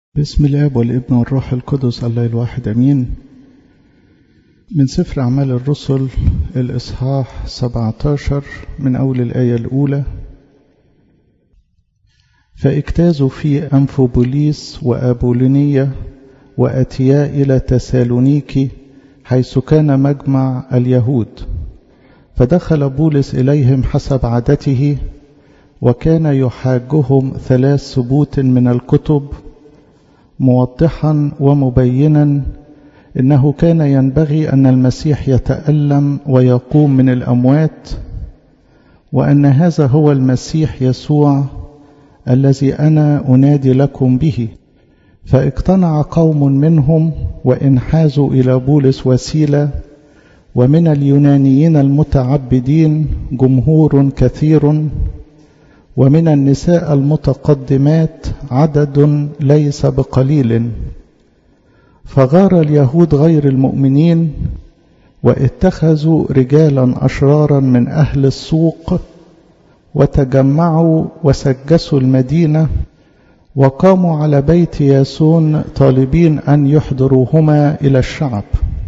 بسم الاب والابن والروح القدس الله الواحد امين من سفر اعمال الرسل الاصحاح 17 من اول الايه الاولى فاجتازوا في انفوبوليس وابولينيه واتيا الى تسالونيكي حيث كان مجمع اليهود فدخل بولس اليهم حسب عادته وكان يحاجهم ثلاث ثبوت من الكتب موضحا ومبينا انه كان ينبغي ان المسيح يتالم ويقوم من الاموات وان هذا هو المسيح يسوع الذي انا انادي لكم به فاقتنع قوم منهم وانحازوا الى بولس وسيله ومن اليونانيين المتعبدين جمهور كثير ومن النساء المتقدمات عدد ليس بقليل فغار اليهود غير المؤمنين واتخذوا رجالا اشرارا من اهل السوق وتجمعوا وسجسوا المدينه وقاموا على بيت ياسون طالبين ان يحضروهما الى الشعب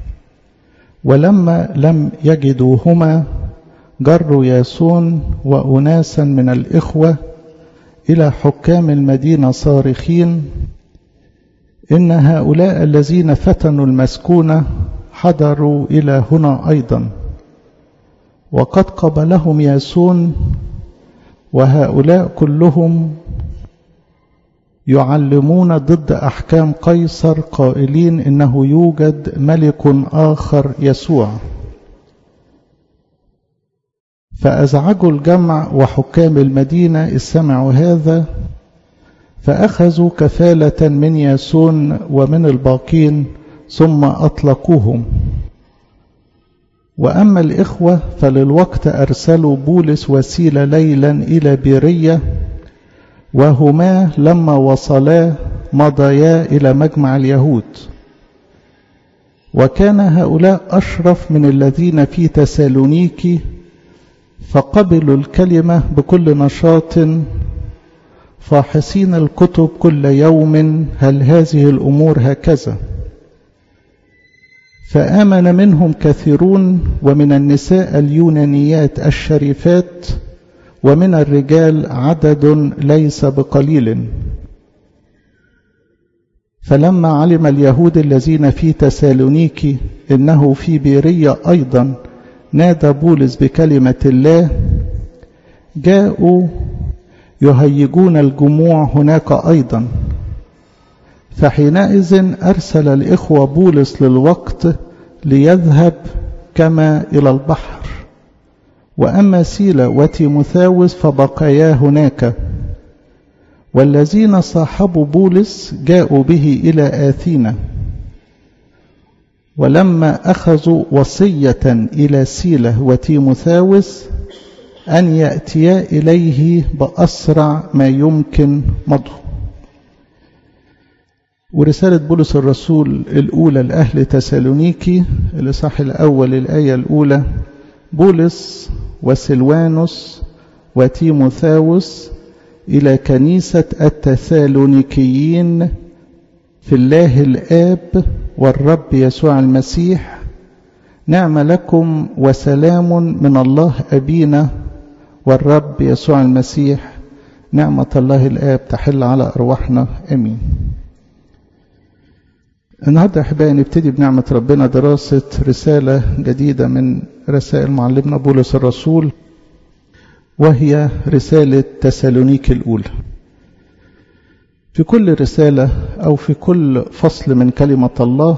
ولما لم يجدوهما جروا ياسون وأناسا من الإخوة إلى حكام المدينة صارخين إن هؤلاء الذين فتنوا المسكونة حضروا إلى هنا أيضا وقد قبلهم ياسون وهؤلاء كلهم يعلمون ضد أحكام قيصر قائلين إنه يوجد ملك آخر يسوع فأزعجوا الجمع وحكام المدينة إذ سمعوا هذا فأخذوا كفالة من ياسون ومن الباقين ثم أطلقوهم وأما الإخوة فللوقت أرسلوا بولس وسيلة ليلا إلى بيرية وهما لما وصلا مضيا إلى مجمع اليهود وكان هؤلاء أشرف من الذين في تسالونيكي فقبلوا الكلمة بكل نشاط فاحصين الكتب كل يوم هل هذه الأمور هكذا فآمن منهم كثيرون ومن النساء اليونانيات الشريفات ومن الرجال عدد ليس بقليل فلما علم اليهود الذين في تسالونيكي إنه في بيرية أيضا نادى بولس بكلمة الله جاءوا يهيجون الجموع هناك أيضا فحينئذ أرسل الإخوة بولس للوقت ليذهب كما إلى البحر وأما سيلا وتيموثاوس فبقيا هناك والذين صاحبوا بولس جاءوا به إلى آثينا ولما أخذوا وصية إلى سيلة وتيموثاوس أن يأتيا إليه بأسرع ما يمكن مضه ورسالة بولس الرسول الأولى لأهل تسالونيكي الإصحاح الأول الآية الأولى بولس وسلوانوس وتيموثاوس إلى كنيسة التسالونيكيين في الله الآب والرب يسوع المسيح نعم لكم وسلام من الله أبينا والرب يسوع المسيح نعمة الله الآب تحل على أرواحنا أمين النهاردة أحبائي نبتدي بنعمة ربنا دراسة رسالة جديدة من رسائل معلمنا بولس الرسول وهي رسالة تسالونيك الأولى في كل رسالة أو في كل فصل من كلمة الله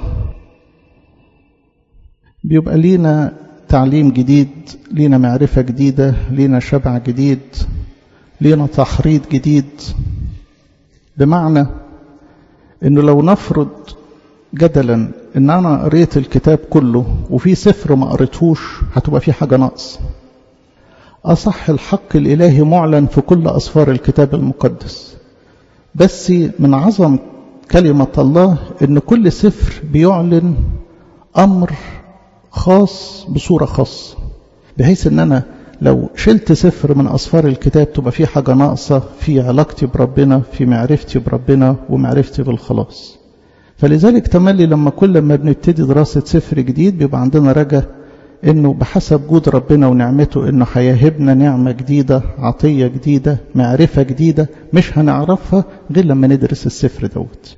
بيبقى لينا تعليم جديد لينا معرفة جديدة لينا شبع جديد لينا تحريض جديد بمعنى انه لو نفرض جدلا ان انا قريت الكتاب كله وفي سفر ما قريتهوش هتبقى في حاجة ناقص اصح الحق الالهي معلن في كل اسفار الكتاب المقدس بس من عظم كلمة الله ان كل سفر بيعلن امر خاص بصورة خاصة بحيث ان انا لو شلت سفر من أسفار الكتاب تبقى في حاجة ناقصة في علاقتي بربنا في معرفتي بربنا ومعرفتي بالخلاص فلذلك تملي لما كل ما بنبتدي دراسة سفر جديد بيبقى عندنا رجاء انه بحسب جود ربنا ونعمته انه هيهبنا نعمة جديدة عطية جديدة معرفة جديدة مش هنعرفها غير لما ندرس السفر دوت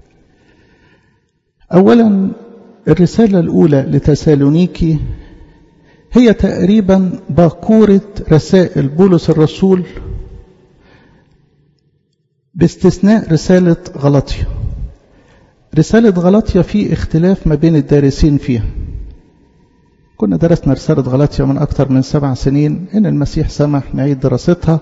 اولا الرسالة الاولى لتسالونيكي هي تقريبا باكورة رسائل بولس الرسول باستثناء رسالة غلطية رسالة غلطية في اختلاف ما بين الدارسين فيها كنا درسنا رسالة غلطية من أكثر من سبع سنين إن المسيح سمح نعيد دراستها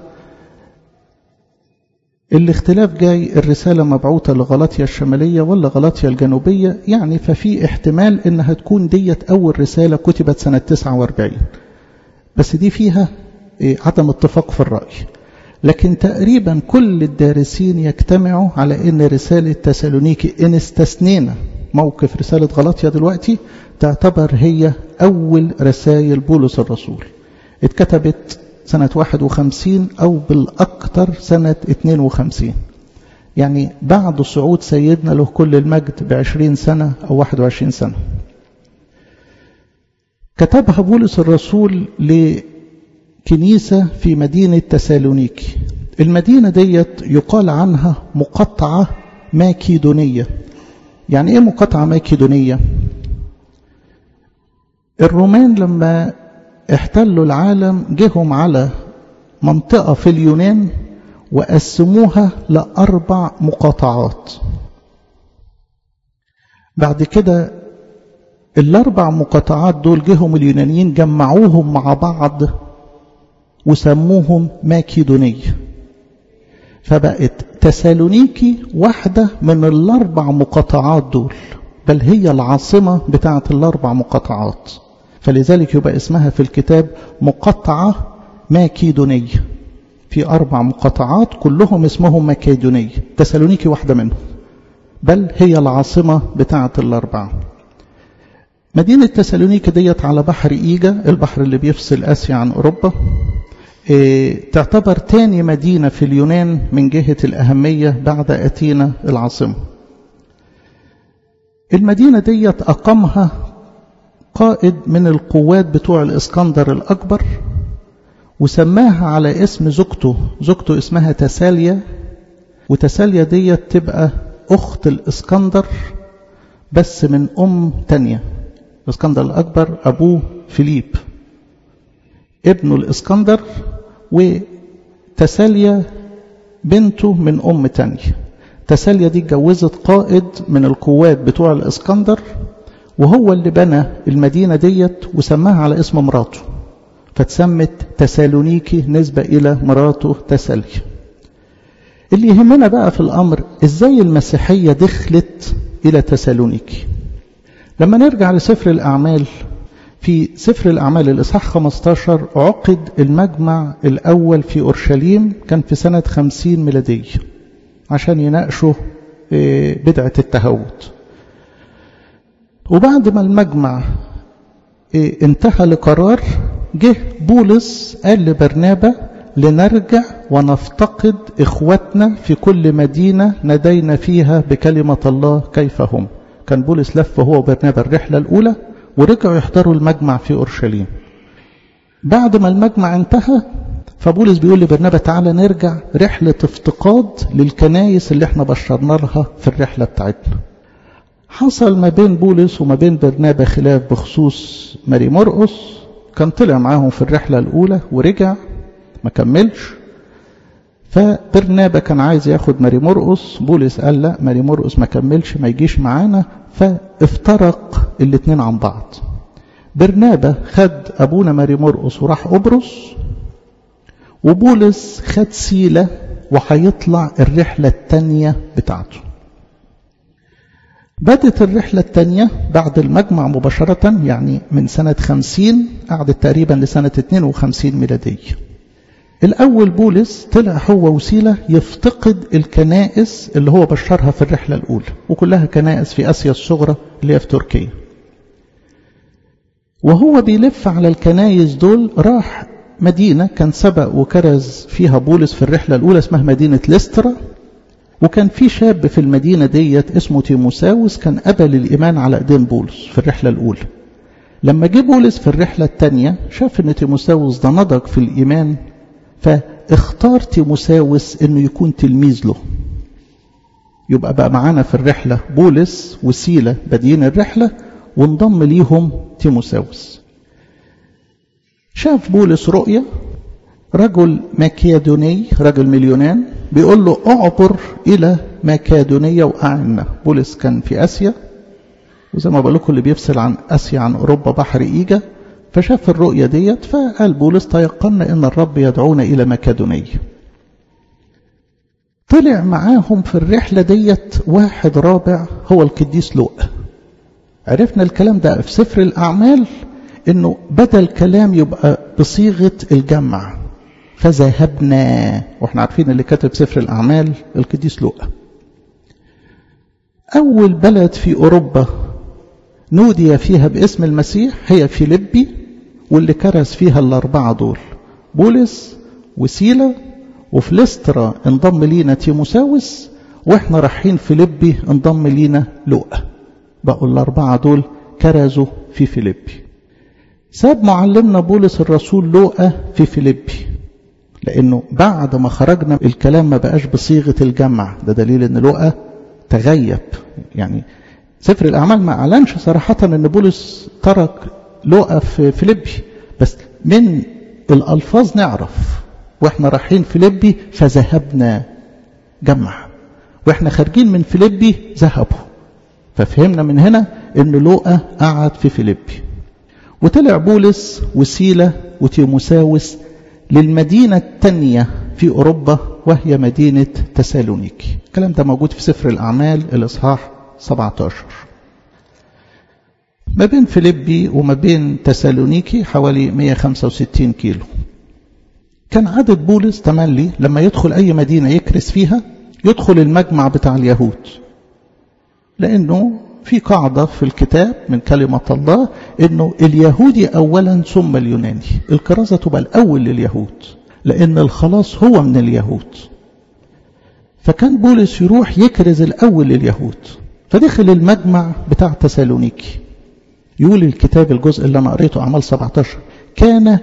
الاختلاف جاي الرسالة مبعوثة لغلطية الشمالية ولا غلطية الجنوبية يعني ففي احتمال إنها تكون ديت أول رسالة كتبت سنة 49 بس دي فيها عدم اتفاق في الرأي لكن تقريبا كل الدارسين يجتمعوا على ان رسالة تسالونيكي ان استثنينا موقف رسالة غلطية دلوقتي تعتبر هي اول رسائل بولس الرسول اتكتبت سنة 51 او بالاكثر سنة 52 يعني بعد صعود سيدنا له كل المجد بعشرين سنة او 21 سنة كتبها بولس الرسول ل كنيسة في مدينة تسالونيكي المدينة ديت يقال عنها مقطعة ماكيدونية يعني ايه مقطعة ماكيدونية الرومان لما احتلوا العالم جهم على منطقة في اليونان وقسموها لأربع مقاطعات بعد كده الأربع مقاطعات دول جهم اليونانيين جمعوهم مع بعض وسموهم ماكيدونية فبقت تسالونيكي واحدة من الأربع مقاطعات دول بل هي العاصمة بتاعة الأربع مقاطعات فلذلك يبقى اسمها في الكتاب مقطعة ماكيدونية في أربع مقاطعات كلهم اسمهم ماكيدونية تسالونيكي واحدة منهم بل هي العاصمة بتاعة الأربعة مدينة تسالونيكي ديت على بحر إيجا البحر اللي بيفصل آسيا عن أوروبا إيه تعتبر تاني مدينة في اليونان من جهة الأهمية بعد أثينا العاصمة المدينة ديت أقامها قائد من القوات بتوع الإسكندر الأكبر وسماها على اسم زوجته زوجته اسمها تساليا وتساليا ديت تبقى أخت الإسكندر بس من أم تانية الإسكندر الأكبر أبوه فيليب ابنه الإسكندر وتساليا بنته من أم تانية تساليا دي اتجوزت قائد من القوات بتوع الإسكندر وهو اللي بنى المدينة ديت وسماها على اسم مراته فتسمت تسالونيكي نسبة إلى مراته تساليا اللي يهمنا بقى في الأمر إزاي المسيحية دخلت إلى تسالونيكي لما نرجع لسفر الأعمال في سفر الأعمال الإصحاح 15 عقد المجمع الأول في أورشليم كان في سنة 50 ميلادية عشان يناقشوا بدعة التهوت وبعد ما المجمع انتهى لقرار جه بولس قال لبرنابا لنرجع ونفتقد إخوتنا في كل مدينة ندينا فيها بكلمة الله كيف هم كان بولس لف هو وبرنابا الرحلة الأولى ورجعوا يحضروا المجمع في أورشليم بعد ما المجمع انتهى فبولس بيقول لبرنابا تعالى نرجع رحلة افتقاد للكنايس اللي احنا بشرنا لها في الرحلة بتاعتنا حصل ما بين بولس وما بين برنابا خلاف بخصوص ماري مرقس كان طلع معاهم في الرحلة الأولى ورجع ما كملش فبرنابا كان عايز ياخد ماري مرقس بولس قال لا ماري مرقس ما كملش ما يجيش معانا فافترق الاتنين عن بعض برنابا خد أبونا ماري مرقس وراح قبرص وبولس خد سيلة وهيطلع الرحلة التانية بتاعته بدت الرحلة التانية بعد المجمع مباشرة يعني من سنة خمسين قعدت تقريبا لسنة 52 ميلادية الأول بولس طلع هو وسيلة يفتقد الكنائس اللي هو بشرها في الرحلة الأولى وكلها كنائس في آسيا الصغرى اللي هي في تركيا وهو بيلف على الكنائس دول راح مدينة كان سبق وكرز فيها بولس في الرحلة الأولى اسمها مدينة لسترا وكان في شاب في المدينة ديت اسمه تيموساوس كان قبل الإيمان على إيدين بولس في الرحلة الأولى لما جه بولس في الرحلة الثانية شاف إن تيموساوس ده نضج في الإيمان فاختار تيموساوس إنه يكون تلميذ له يبقى بقى معانا في الرحلة بولس وسيلة بادئين الرحلة وانضم ليهم تيموساوس شاف بولس رؤية رجل مكيدوني رجل مليونان بيقول له اعبر إلى مكادونية وأعنا بولس كان في آسيا وزي ما بقول لكم اللي بيفصل عن آسيا عن أوروبا بحر إيجا فشاف الرؤية ديت فقال بولس تيقنا إن الرب يدعونا إلى مكادونية طلع معاهم في الرحلة ديت واحد رابع هو القديس لوقا عرفنا الكلام ده في سفر الأعمال إنه بدل الكلام يبقى بصيغة الجمع فذهبنا واحنا عارفين اللي كتب سفر الأعمال القديس لوقا أول بلد في أوروبا نودي فيها باسم المسيح هي فيليبي واللي كرز فيها الأربعة دول بولس وسيلة وفي لسترا انضم لينا تيموساوس واحنا رايحين فيليبي انضم لينا لوقا بقوا الأربعة دول كرزوا في فيليبي ساب معلمنا بولس الرسول لوقا في فيليبي لأنه بعد ما خرجنا الكلام ما بقاش بصيغة الجمع ده دليل أن لوقا تغيب يعني سفر الأعمال ما أعلنش صراحة أن بولس ترك لوقا في فيليبي بس من الألفاظ نعرف وإحنا رايحين فيليبي فذهبنا جمع وإحنا خارجين من فيليبي ذهبوا ففهمنا من هنا أن لوقا قعد في فيليبي وطلع بولس وسيلة وتيموساوس للمدينة الثانية في أوروبا وهي مدينة تسالونيكي الكلام ده موجود في سفر الأعمال الإصحاح 17 ما بين فيليبي وما بين تسالونيكي حوالي 165 كيلو كان عدد بولس تملي لما يدخل أي مدينة يكرس فيها يدخل المجمع بتاع اليهود لأنه في قاعدة في الكتاب من كلمة الله أنه اليهودي أولا ثم اليوناني الكرازة تبقى الأول لليهود لأن الخلاص هو من اليهود فكان بولس يروح يكرز الأول لليهود فدخل المجمع بتاع تسالونيكي يقول الكتاب الجزء اللي أنا قريته أعمال 17 كان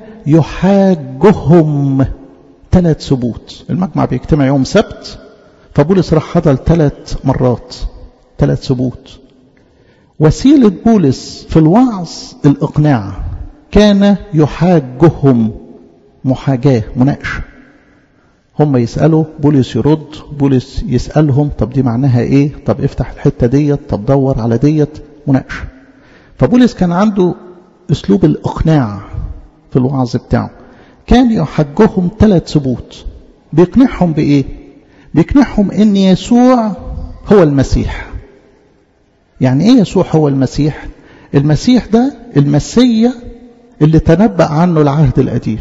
يحاجهم ثلاث سبوت المجمع بيجتمع يوم سبت فبولس راح حضر ثلاث مرات ثلاث سبوت وسيلة بولس في الوعظ الإقناع كان يحاجهم محاجاة مناقشة هم يسألوا بولس يرد بولس يسألهم طب دي معناها ايه طب افتح الحتة ديت طب دور على ديت مناقشة فبولس كان عنده اسلوب الاقناع في الوعظ بتاعه كان يحجهم ثلاث ثبوت بيقنعهم بايه بيقنعهم ان يسوع هو المسيح يعني ايه يسوع هو المسيح المسيح ده المسيا اللي تنبأ عنه العهد القديم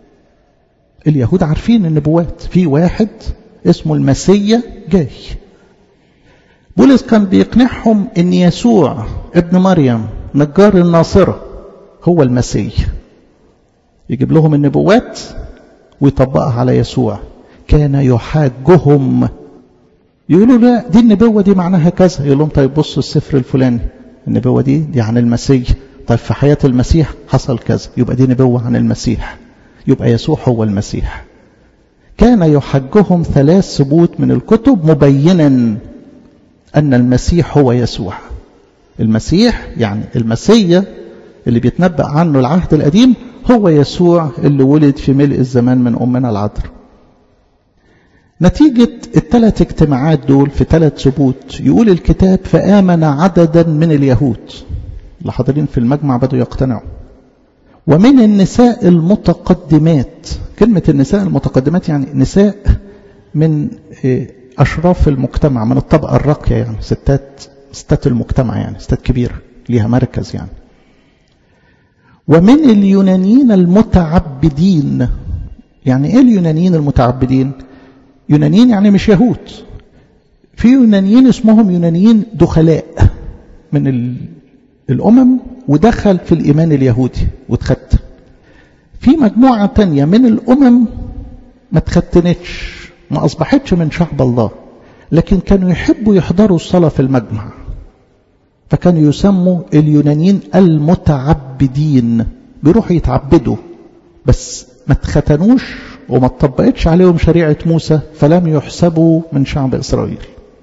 اليهود عارفين النبوات في واحد اسمه المسيا جاي بولس كان بيقنعهم ان يسوع ابن مريم نجار الناصرة هو المسيح يجيب لهم النبوات ويطبقها على يسوع كان يحاجهم يقولوا لا دي النبوة دي معناها كذا يقول لهم طيب بصوا السفر الفلاني النبوة دي دي عن المسيح طيب في حياة المسيح حصل كذا يبقى دي نبوة عن المسيح يبقى يسوع هو المسيح كان يحجهم ثلاث ثبوت من الكتب مبينا أن المسيح هو يسوع المسيح يعني المسيا اللي بيتنبأ عنه العهد القديم هو يسوع اللي ولد في ملء الزمان من أمنا العذراء نتيجة الثلاث اجتماعات دول في ثلاث ثبوت يقول الكتاب فآمن عددا من اليهود اللي حاضرين في المجمع بدوا يقتنعوا ومن النساء المتقدمات كلمة النساء المتقدمات يعني نساء من أشراف المجتمع من الطبقة الراقية يعني ستات ستات المجتمع يعني ستات كبيرة ليها مركز يعني ومن اليونانيين المتعبدين يعني ايه اليونانيين المتعبدين يونانيين يعني مش يهود في يونانيين اسمهم يونانيين دخلاء من الأمم ودخل في الإيمان اليهودي واتخد في مجموعة تانية من الأمم ما تختنتش ما أصبحتش من شعب الله لكن كانوا يحبوا يحضروا الصلاة في المجمع فكانوا يسموا اليونانيين المتعبدين بيروحوا يتعبدوا بس ما اتختنوش وما اتطبقتش عليهم شريعة موسى فلم يحسبوا من شعب إسرائيل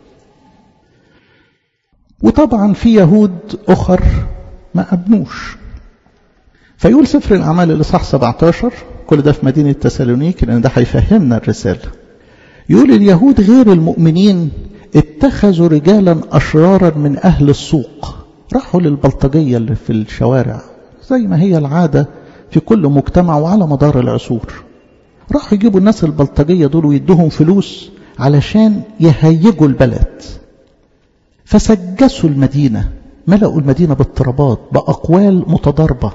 وطبعا في يهود أخر ما أبنوش فيقول سفر الأعمال الإصحاح 17 كل ده في مدينة تسالونيك لأن ده هيفهمنا الرسالة يقول اليهود غير المؤمنين اتخذوا رجالا أشرارا من أهل السوق راحوا للبلطجية اللي في الشوارع زي ما هي العادة في كل مجتمع وعلى مدار العصور راحوا يجيبوا الناس البلطجية دول ويدوهم فلوس علشان يهيجوا البلد فسجسوا المدينة ملأوا المدينة باضطرابات بأقوال متضاربة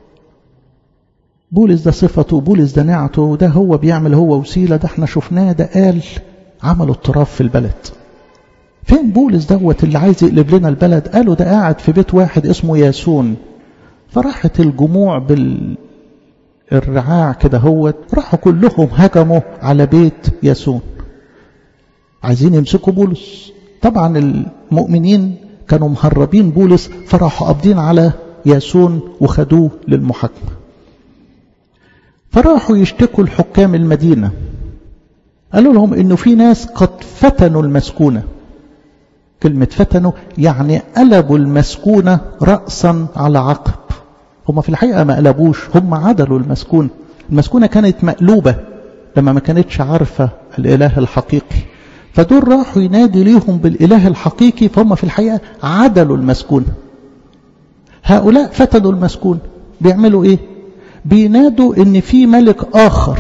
بولس ده صفته بولس ده نعته ده هو بيعمل هو وسيلة ده احنا شفناه ده قال عملوا اضطراب في البلد فين بولس دوت اللي عايز يقلب لنا البلد قالوا ده قاعد في بيت واحد اسمه ياسون فراحت الجموع بالرعاع كده هوت راحوا كلهم هجموا على بيت ياسون عايزين يمسكوا بولس طبعا المؤمنين كانوا مهربين بولس فراحوا قابضين على ياسون وخدوه للمحاكمة فراحوا يشتكوا الحكام المدينة قالوا لهم انه في ناس قد فتنوا المسكونة كلمة فتنوا يعني قلبوا المسكونة رأسا على عقب هم في الحقيقة ما قلبوش هم عدلوا المسكونة المسكونة كانت مقلوبة لما ما كانتش عارفة الإله الحقيقي فدول راحوا ينادي ليهم بالإله الحقيقي فهم في الحقيقة عدلوا المسكونة هؤلاء فتنوا المسكونة بيعملوا ايه بينادوا ان في ملك اخر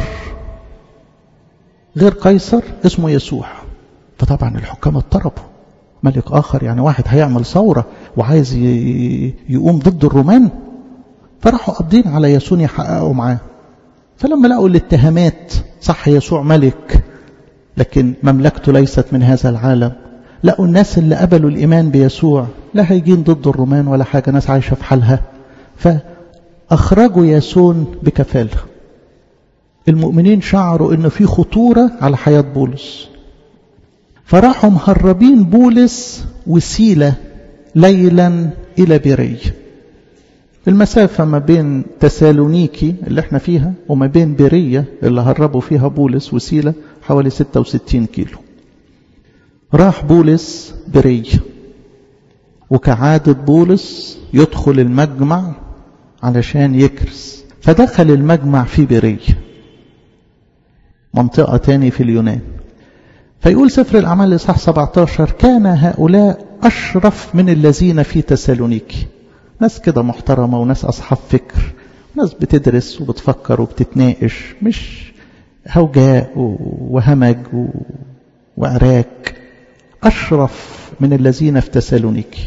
غير قيصر اسمه يسوع فطبعا الحكام اضطربوا ملك اخر يعني واحد هيعمل ثورة وعايز يقوم ضد الرومان فراحوا قابضين على يسون يحققوا معاه فلما لقوا الاتهامات صح يسوع ملك لكن مملكته ليست من هذا العالم لقوا الناس اللي قبلوا الإيمان بيسوع لا هيجين ضد الرومان ولا حاجة ناس عايشة في حالها فأخرجوا ياسون بكفالة المؤمنين شعروا أنه في خطورة على حياة بولس فراحوا مهربين بولس وسيلة ليلا إلى بيري المسافة ما بين تسالونيكي اللي احنا فيها وما بين بيرية اللي هربوا فيها بولس وسيلة حوالي 66 كيلو راح بولس برية وكعادة بولس يدخل المجمع علشان يكرس فدخل المجمع في برية منطقة تاني في اليونان فيقول سفر الأعمال الإصحاح 17 كان هؤلاء أشرف من الذين في تسالونيكي ناس كده محترمة وناس أصحاب فكر ناس بتدرس وبتفكر وبتتناقش مش هوجاء وهمج وعراك أشرف من الذين في تسالونيكي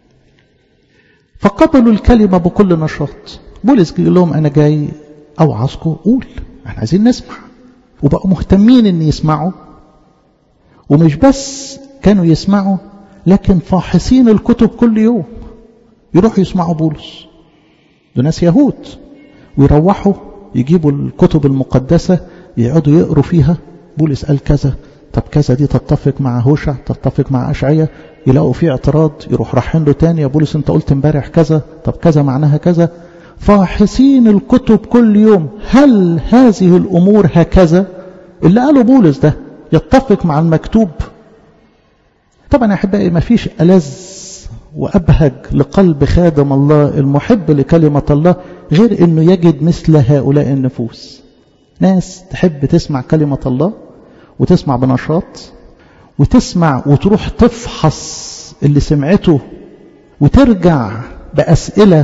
فقبلوا الكلمة بكل نشاط بولس يقول لهم أنا جاي أوعظكم قول احنا عايزين نسمع وبقوا مهتمين ان يسمعوا ومش بس كانوا يسمعوا لكن فاحصين الكتب كل يوم يروحوا يسمعوا بولس دول ناس يهود ويروحوا يجيبوا الكتب المقدسة يقعدوا يقروا فيها بولس قال كذا طب كذا دي تتفق مع هوشع تتفق مع أشعية يلاقوا فيه اعتراض يروح رايحين له تاني يا بولس انت قلت امبارح كذا طب كذا معناها كذا فاحصين الكتب كل يوم هل هذه الأمور هكذا اللي قاله بولس ده يتفق مع المكتوب طبعا يا أحبائي ما فيش ألذ وأبهج لقلب خادم الله المحب لكلمة الله غير أنه يجد مثل هؤلاء النفوس ناس تحب تسمع كلمة الله وتسمع بنشاط وتسمع وتروح تفحص اللي سمعته وترجع بأسئلة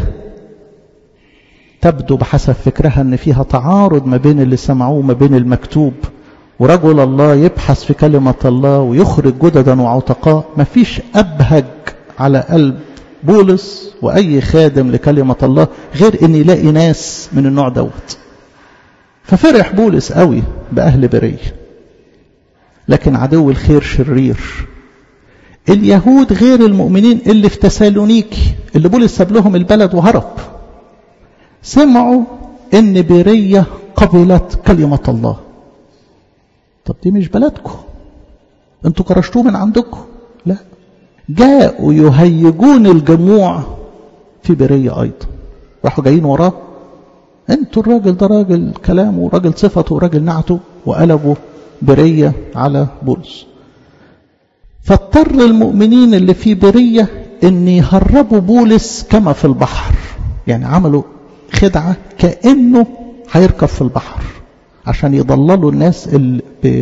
تبدو بحسب فكرها أن فيها تعارض ما بين اللي سمعوه وما بين المكتوب ورجل الله يبحث في كلمة الله ويخرج جددا وعتقاء مفيش أبهج على قلب بولس وأي خادم لكلمة الله غير أن يلاقي ناس من النوع دوت ففرح بولس قوي بأهل برية لكن عدو الخير شرير اليهود غير المؤمنين اللي في تسالونيكي اللي بولس ساب لهم البلد وهرب سمعوا ان بيرية قبلت كلمة الله طب دي مش بلدكم انتوا كرشتوه من عندكم لا جاءوا يهيجون الجموع في برية أيضا راحوا جايين وراه انتوا الراجل ده راجل كلامه وراجل صفته وراجل نعته وقلبوا برية على بولس فاضطر المؤمنين اللي في برية ان يهربوا بولس كما في البحر يعني عملوا خدعة كأنه هيركب في البحر عشان يضللوا الناس اللي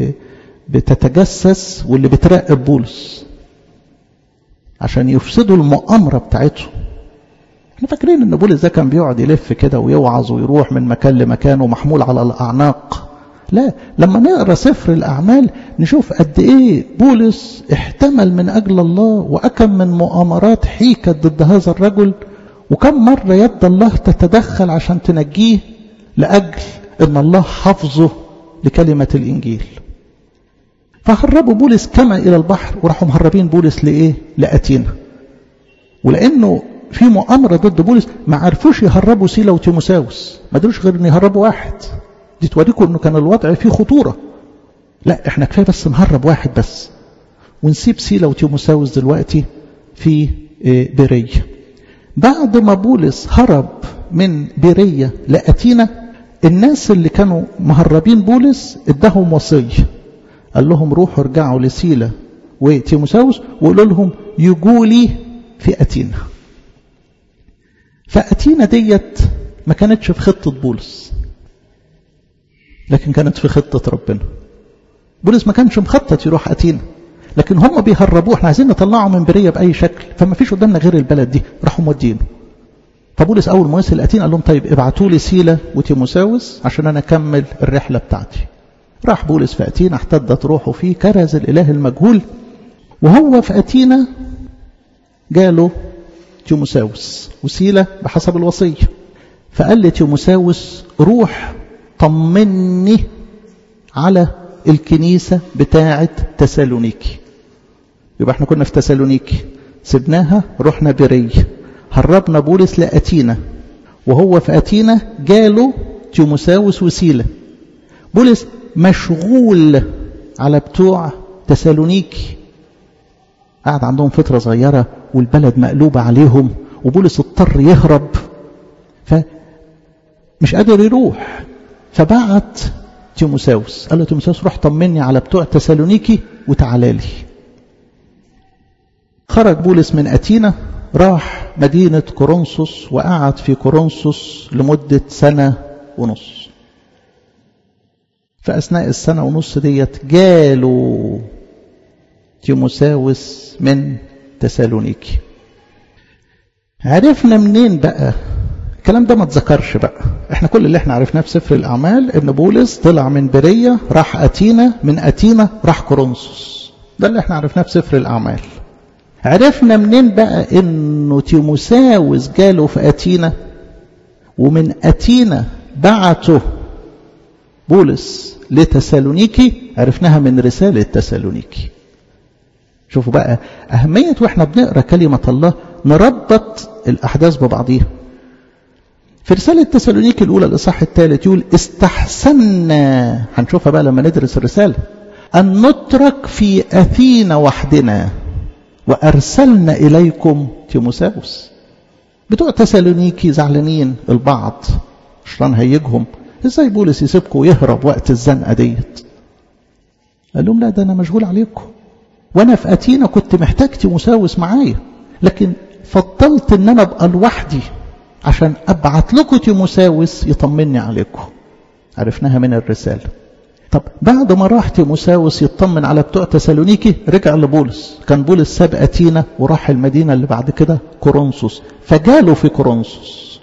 بتتجسس واللي بتراقب بولس عشان يفسدوا المؤامرة بتاعتهم احنا فاكرين ان بولس ده كان بيقعد يلف كده ويوعظ ويروح من مكان لمكان ومحمول على الأعناق لا لما نقرا سفر الأعمال نشوف قد إيه بولس احتمل من أجل الله وأكم من مؤامرات حيكت ضد هذا الرجل وكم مرة يد الله تتدخل عشان تنجيه لأجل أن الله حفظه لكلمة الإنجيل فهربوا بولس كما إلى البحر وراحوا مهربين بولس لإيه؟ لأتينا ولأنه في مؤامرة ضد بولس ما عرفوش يهربوا سيلا وتيموساوس ما قدروش غير ان يهربوا واحد دي توريكم انه كان الوضع فيه خطورة لا احنا كفاية بس نهرب واحد بس ونسيب سيلا وتيموساوس دلوقتي في بيرية بعد ما بولس هرب من بيرية لأتينا الناس اللي كانوا مهربين بولس ادهم وصية قال لهم روحوا ارجعوا لسيلا وتيموساوس وقولوا لهم يجوا لي في أتينا فأتينا ديت ما كانتش في خطة بولس لكن كانت في خطة ربنا بولس ما كانش مخطط يروح أتينا لكن هم بيهربوه احنا عايزين نطلعه من برية بأي شكل فما فيش قدامنا غير البلد دي راحوا مودينه فبولس أول ما وصل أتينا قال لهم طيب ابعتوا لي سيلا وتيموساوس عشان أنا أكمل الرحلة بتاعتي راح بولس في أتينا احتدت روحه فيه كرز الإله المجهول وهو في أتينا جاله تيموساوس وسيلة بحسب الوصية فقال لتيموساوس روح طمني على الكنيسة بتاعة تسالونيكي يبقى احنا كنا في تسالونيكي سبناها رحنا برية هربنا بولس لأتينا وهو في أتينا جاله تيموساوس وسيلة بولس مشغول على بتوع تسالونيكي قعد عندهم فترة صغيرة والبلد مقلوبة عليهم وبولس اضطر يهرب فمش قادر يروح فبعت تيموساوس قال له تيموساوس روح طمني على بتوع تسالونيكي وتعالى لي خرج بولس من أتينا راح مدينة كورنثوس وقعد في كورنثوس لمدة سنة ونص فأثناء السنة ونص ديت جاله تيموساوس من تسالونيكي عرفنا منين بقى الكلام ده ما تذكرش بقى احنا كل اللي احنا عرفناه في سفر الاعمال ان بولس طلع من بريه راح اتينا من اتينا راح كورنثوس ده اللي احنا عرفناه في سفر الاعمال عرفنا منين بقى انه تيموساوس جاله في اتينا ومن اتينا بعته بولس لتسالونيكي عرفناها من رساله تسالونيكي شوفوا بقى أهمية وإحنا بنقرأ كلمة الله نربط الأحداث ببعضيها في رسالة تسالونيكي الأولى الإصحاح الثالث يقول استحسنا هنشوفها بقى لما ندرس الرسالة أن نترك في أثينا وحدنا وأرسلنا إليكم تيموساوس بتوع تسالونيكي زعلانين البعض شران هيجهم ازاي بولس يسيبكم ويهرب وقت الزنقة ديت قال لهم لا ده أنا مشغول عليكم وانا في اتينا كنت محتاج تيموساوس معايا لكن فضلت ان انا ابقى لوحدي عشان ابعت لكم تيموساوس يطمني عليكم عرفناها من الرساله طب بعد ما راح تيموساوس يطمن على بتوع تسالونيكي رجع لبولس كان بولس ساب اتينا وراح المدينه اللي بعد كده كورنثوس فجاله في كورنثوس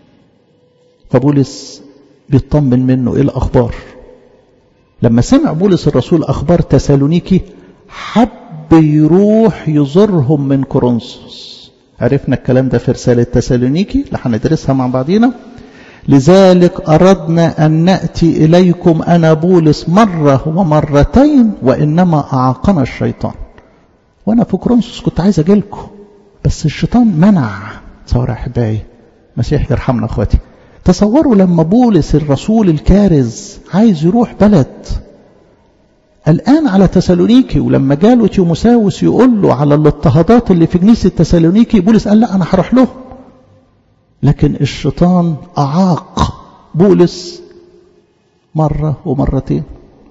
فبولس بيطمن منه ايه الاخبار لما سمع بولس الرسول اخبار تسالونيكي حب يروح يزورهم من كورنثوس عرفنا الكلام ده في رسالة تسالونيكي اللي هندرسها مع بعضينا لذلك أردنا أن نأتي إليكم أنا بولس مرة ومرتين وإنما أعاقنا الشيطان وأنا في كورنثوس كنت عايز أجيلكم بس الشيطان منع صور أحبائي مسيح يرحمنا أخواتي تصوروا لما بولس الرسول الكارز عايز يروح بلد الآن على تسالونيكي ولما جاله تيموساوس يقول له على الاضطهادات اللي في كنيسة تسالونيكي بولس قال لا أنا هروح له لكن الشيطان أعاق بولس مرة ومرتين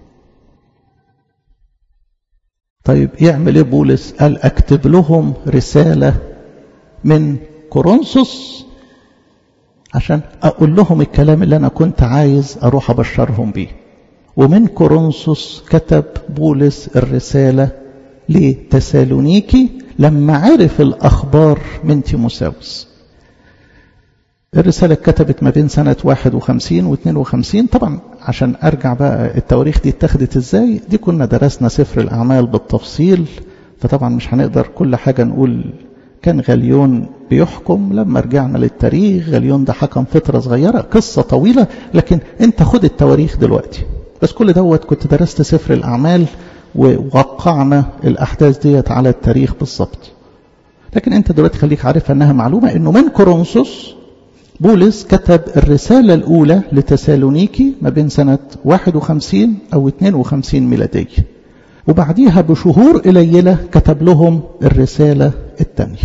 طيب يعمل ايه بولس قال اكتب لهم رسالة من كورنثوس عشان اقول لهم الكلام اللي انا كنت عايز اروح ابشرهم بيه ومن كورنثوس كتب بولس الرسالة لتسالونيكي لما عرف الاخبار من تيموساوس الرسالة اتكتبت ما بين سنة 51 و 52 طبعا عشان أرجع بقى التواريخ دي اتخذت ازاي دي كنا درسنا سفر الأعمال بالتفصيل فطبعا مش هنقدر كل حاجة نقول كان غليون بيحكم لما رجعنا للتاريخ غليون ده حكم فترة صغيرة قصة طويلة لكن انت خد التواريخ دلوقتي بس كل دوت كنت درست سفر الأعمال ووقعنا الأحداث ديت على التاريخ بالظبط لكن انت دلوقتي خليك عارفها انها معلومة انه من كورنثوس بولس كتب الرسالة الأولى لتسالونيكي ما بين سنة 51 أو 52 ميلادية وبعديها بشهور قليلة كتب لهم الرسالة الثانية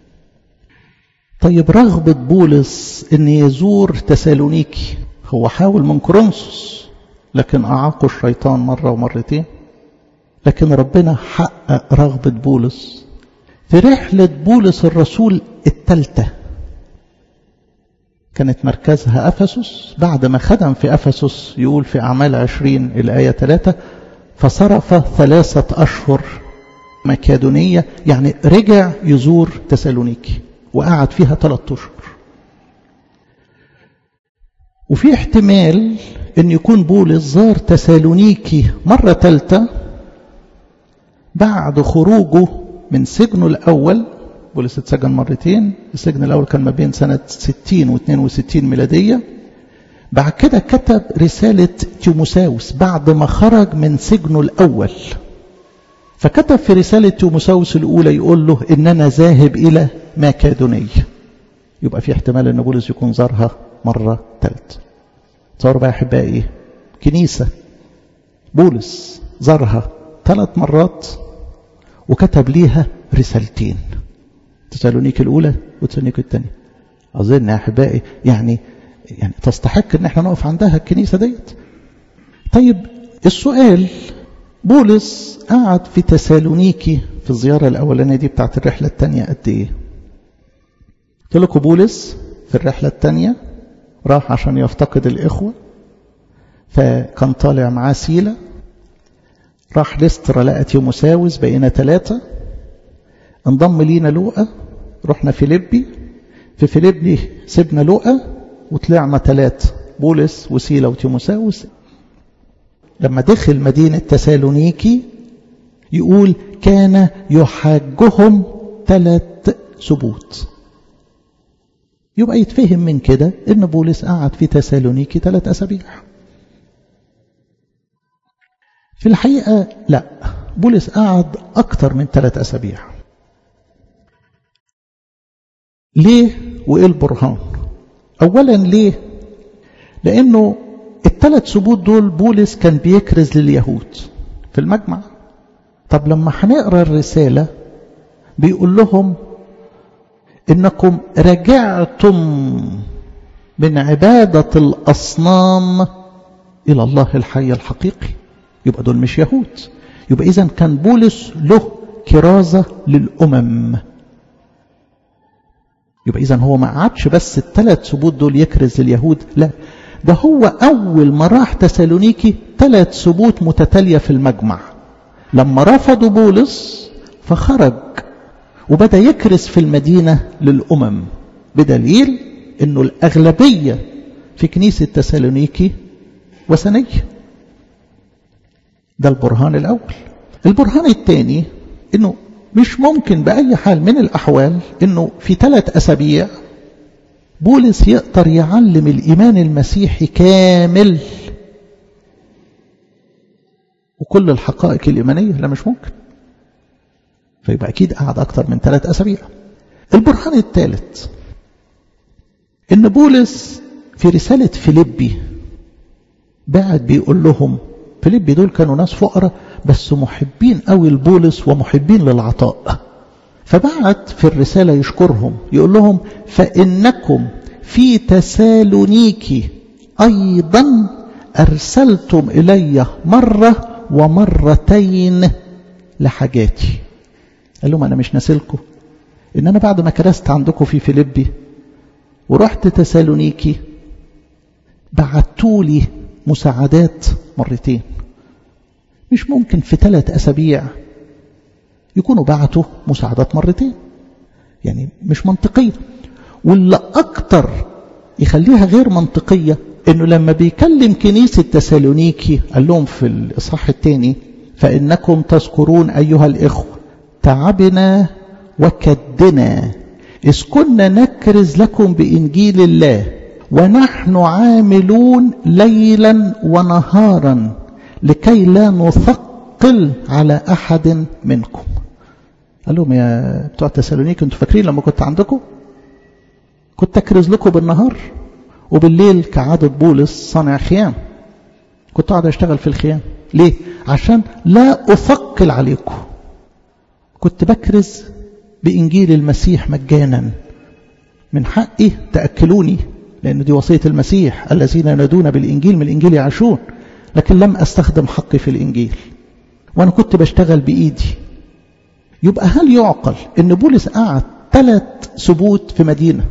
طيب رغبة بولس أن يزور تسالونيكي هو حاول من كورنثوس لكن أعاقه الشيطان مرة ومرتين لكن ربنا حقق رغبة بولس في رحلة بولس الرسول الثالثة كانت مركزها أفسس بعد ما خدم في أفسس يقول في أعمال عشرين الآية ثلاثة فصرف ثلاثة أشهر مكادونية يعني رجع يزور تسالونيكي وقعد فيها ثلاثة أشهر وفي احتمال أن يكون بولس زار تسالونيكي مرة ثالثة بعد خروجه من سجنه الأول بولس اتسجن مرتين السجن الأول كان ما بين سنة 60 و 62 ميلادية بعد كده كتب رسالة تيموساوس بعد ما خرج من سجنه الأول فكتب في رسالة تيموساوس الأولى يقول له إن أنا ذاهب إلى ماكادونية يبقى في احتمال أن بولس يكون زارها مرة ثالثة تصوروا بقى أحبائي كنيسة بولس زارها ثلاث مرات وكتب ليها رسالتين تسالونيك الأولى وتسالونيك الثانية أظن يا أحبائي يعني يعني تستحق ان احنا نقف عندها الكنيسة ديت طيب السؤال بولس قعد في تسالونيكي في الزيارة الأولانية دي بتاعت الرحلة الثانية قد إيه قلت لكم بولس في الرحلة الثانية راح عشان يفتقد الإخوة فكان طالع معاه سيلة راح لسترا لقى تيموساوس بقينا ثلاثة انضم لينا لوقا رحنا فيليبي في فيليبي سيبنا لوقا وطلعنا ثلاثة بولس وسيلة وتيموساوس لما دخل مدينة تسالونيكي يقول كان يحاجهم ثلاث سبوت يبقى يتفهم من كده ان بولس قعد في تسالونيكي ثلاث اسابيع في الحقيقة لا بولس قعد أكتر من ثلاث أسابيع ليه وإيه البرهان أولا ليه لأنه الثلاث سبوت دول بولس كان بيكرز لليهود في المجمع طب لما هنقرا الرسالة بيقول لهم إنكم رجعتم من عبادة الأصنام إلى الله الحي الحقيقي يبقى دول مش يهود يبقى إذا كان بولس له كرازة للأمم يبقى إذا هو ما قعدش بس الثلاث سبوت دول يكرز لليهود لا ده هو أول ما راح تسالونيكي ثلاث سبوت متتالية في المجمع لما رفضوا بولس فخرج وبدأ يكرز في المدينة للأمم بدليل أنه الأغلبية في كنيسة تسالونيكي وثنية ده البرهان الأول البرهان الثاني أنه مش ممكن بأي حال من الأحوال أنه في ثلاث أسابيع بولس يقدر يعلم الإيمان المسيحي كامل وكل الحقائق الإيمانية لا مش ممكن فيبقى أكيد قعد أكتر من ثلاث أسابيع البرهان الثالث إن بولس في رسالة فيليبي بعد بيقول لهم فيليبي دول كانوا ناس فقراء بس محبين قوي لبولس ومحبين للعطاء فبعت في الرسالة يشكرهم يقول لهم فإنكم في تسالونيكي أيضا أرسلتم إلي مرة ومرتين لحاجاتي قال لهم أنا مش ناسلكم إن أنا بعد ما كرست عندكم في فيليبي ورحت تسالونيكي بعتولي مساعدات مرتين مش ممكن في ثلاث أسابيع يكونوا بعتوا مساعدات مرتين يعني مش منطقية واللي أكتر يخليها غير منطقية إنه لما بيكلم كنيسة تسالونيكي قال لهم في الإصحاح الثاني فإنكم تذكرون أيها الإخوة تعبنا وكدنا إذ كنا نكرز لكم بإنجيل الله ونحن عاملون ليلا ونهارا لكي لا نثقل على أحد منكم قال لهم يا بتوع تسالونيك انتوا فاكرين لما كنت عندكم كنت أكرز لكم بالنهار وبالليل كعادة بولس صانع خيام كنت قاعد أشتغل في الخيام ليه؟ عشان لا أثقل عليكم كنت بكرز بإنجيل المسيح مجانا من حقي تأكلوني لأن دي وصية المسيح الذين ينادون بالإنجيل من الإنجيل يعيشون لكن لم أستخدم حقي في الإنجيل وأنا كنت بشتغل بإيدي يبقى هل يعقل أن بولس قعد ثلاث سبوت في مدينة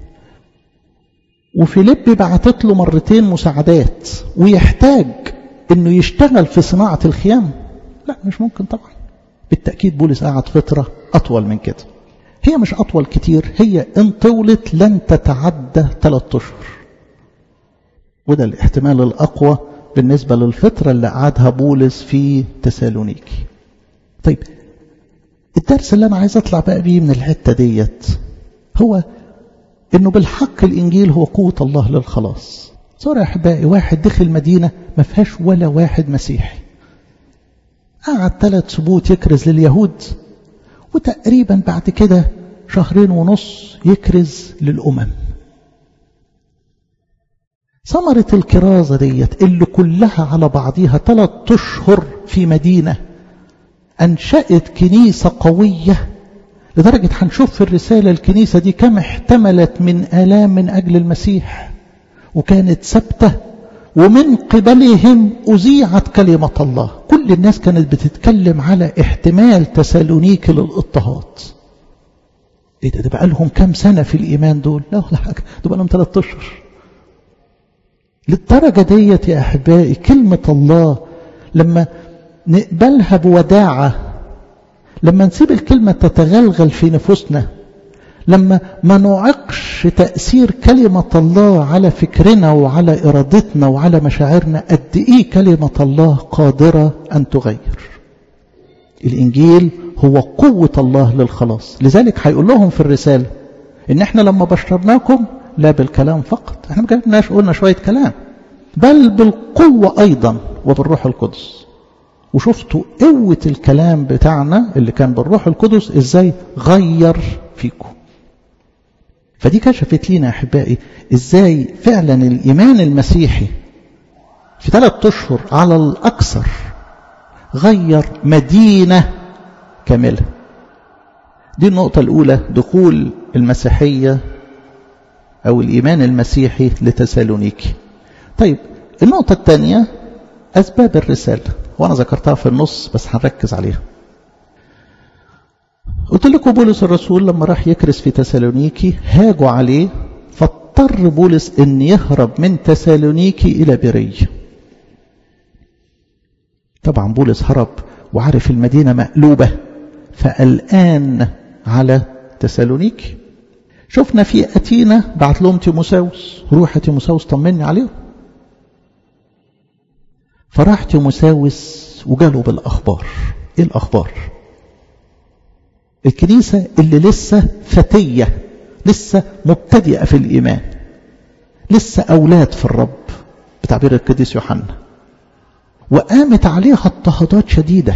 وفيليب بعتت له مرتين مساعدات ويحتاج أنه يشتغل في صناعة الخيام لا مش ممكن طبعا بالتأكيد بولس قعد فترة أطول من كده هي مش أطول كتير هي إن طولت لن تتعدى ثلاثة أشهر وده الاحتمال الأقوى بالنسبة للفترة اللي قعدها بولس في تسالونيكي طيب الدرس اللي أنا عايز أطلع بقى بيه من الحتة ديت هو إنه بالحق الإنجيل هو قوة الله للخلاص صار يا أحبائي واحد دخل مدينة ما فيهاش ولا واحد مسيحي قعد ثلاث سبوت يكرز لليهود وتقريبا بعد كده شهرين ونص يكرز للأمم ثمرة الكرازة ديت اللي كلها على بعضيها ثلاث أشهر في مدينة أنشأت كنيسة قوية لدرجة هنشوف في الرسالة الكنيسة دي كم احتملت من آلام من أجل المسيح وكانت ثابتة ومن قبلهم أذيعت كلمة الله كل الناس كانت بتتكلم على احتمال تسالونيك للاضطهاد ايه ده, ده بقى لهم كام سنة في الإيمان دول لا ولا حاجة ده بقى لهم ثلاثة أشهر للدرجة ديت يا أحبائي كلمة الله لما نقبلها بوداعة لما نسيب الكلمة تتغلغل في نفوسنا لما ما نعقش تأثير كلمة الله على فكرنا وعلى إرادتنا وعلى مشاعرنا قد إيه كلمة الله قادرة أن تغير الإنجيل هو قوة الله للخلاص لذلك هيقول لهم في الرسالة إن إحنا لما بشرناكم لا بالكلام فقط إحنا ما جبناش قلنا شوية كلام بل بالقوة أيضا وبالروح القدس وشفتوا قوة الكلام بتاعنا اللي كان بالروح القدس إزاي غير فيكم فدي كشفت لينا أحبائي إزاي فعلا الإيمان المسيحي في ثلاث أشهر على الأكثر غير مدينة كاملة دي النقطة الأولى دخول المسيحية أو الإيمان المسيحي لتسالونيكي طيب النقطة الثانية أسباب الرسالة وأنا ذكرتها في النص بس هنركز عليها قلت لكم بولس الرسول لما راح يكرس في تسالونيكي هاجوا عليه فاضطر بولس ان يهرب من تسالونيكي الى بريه طبعا بولس هرب وعرف المدينة مقلوبة فالآن على تسالونيكي شفنا في أتينا بعت لهم تيموساوس روح تيموساوس طمني عليهم فراح تيموساوس وجاله بالأخبار إيه الأخبار الكنيسة اللي لسه فتية لسه مبتدئة في الإيمان لسه أولاد في الرب بتعبير القديس يوحنا وقامت عليها اضطهادات شديدة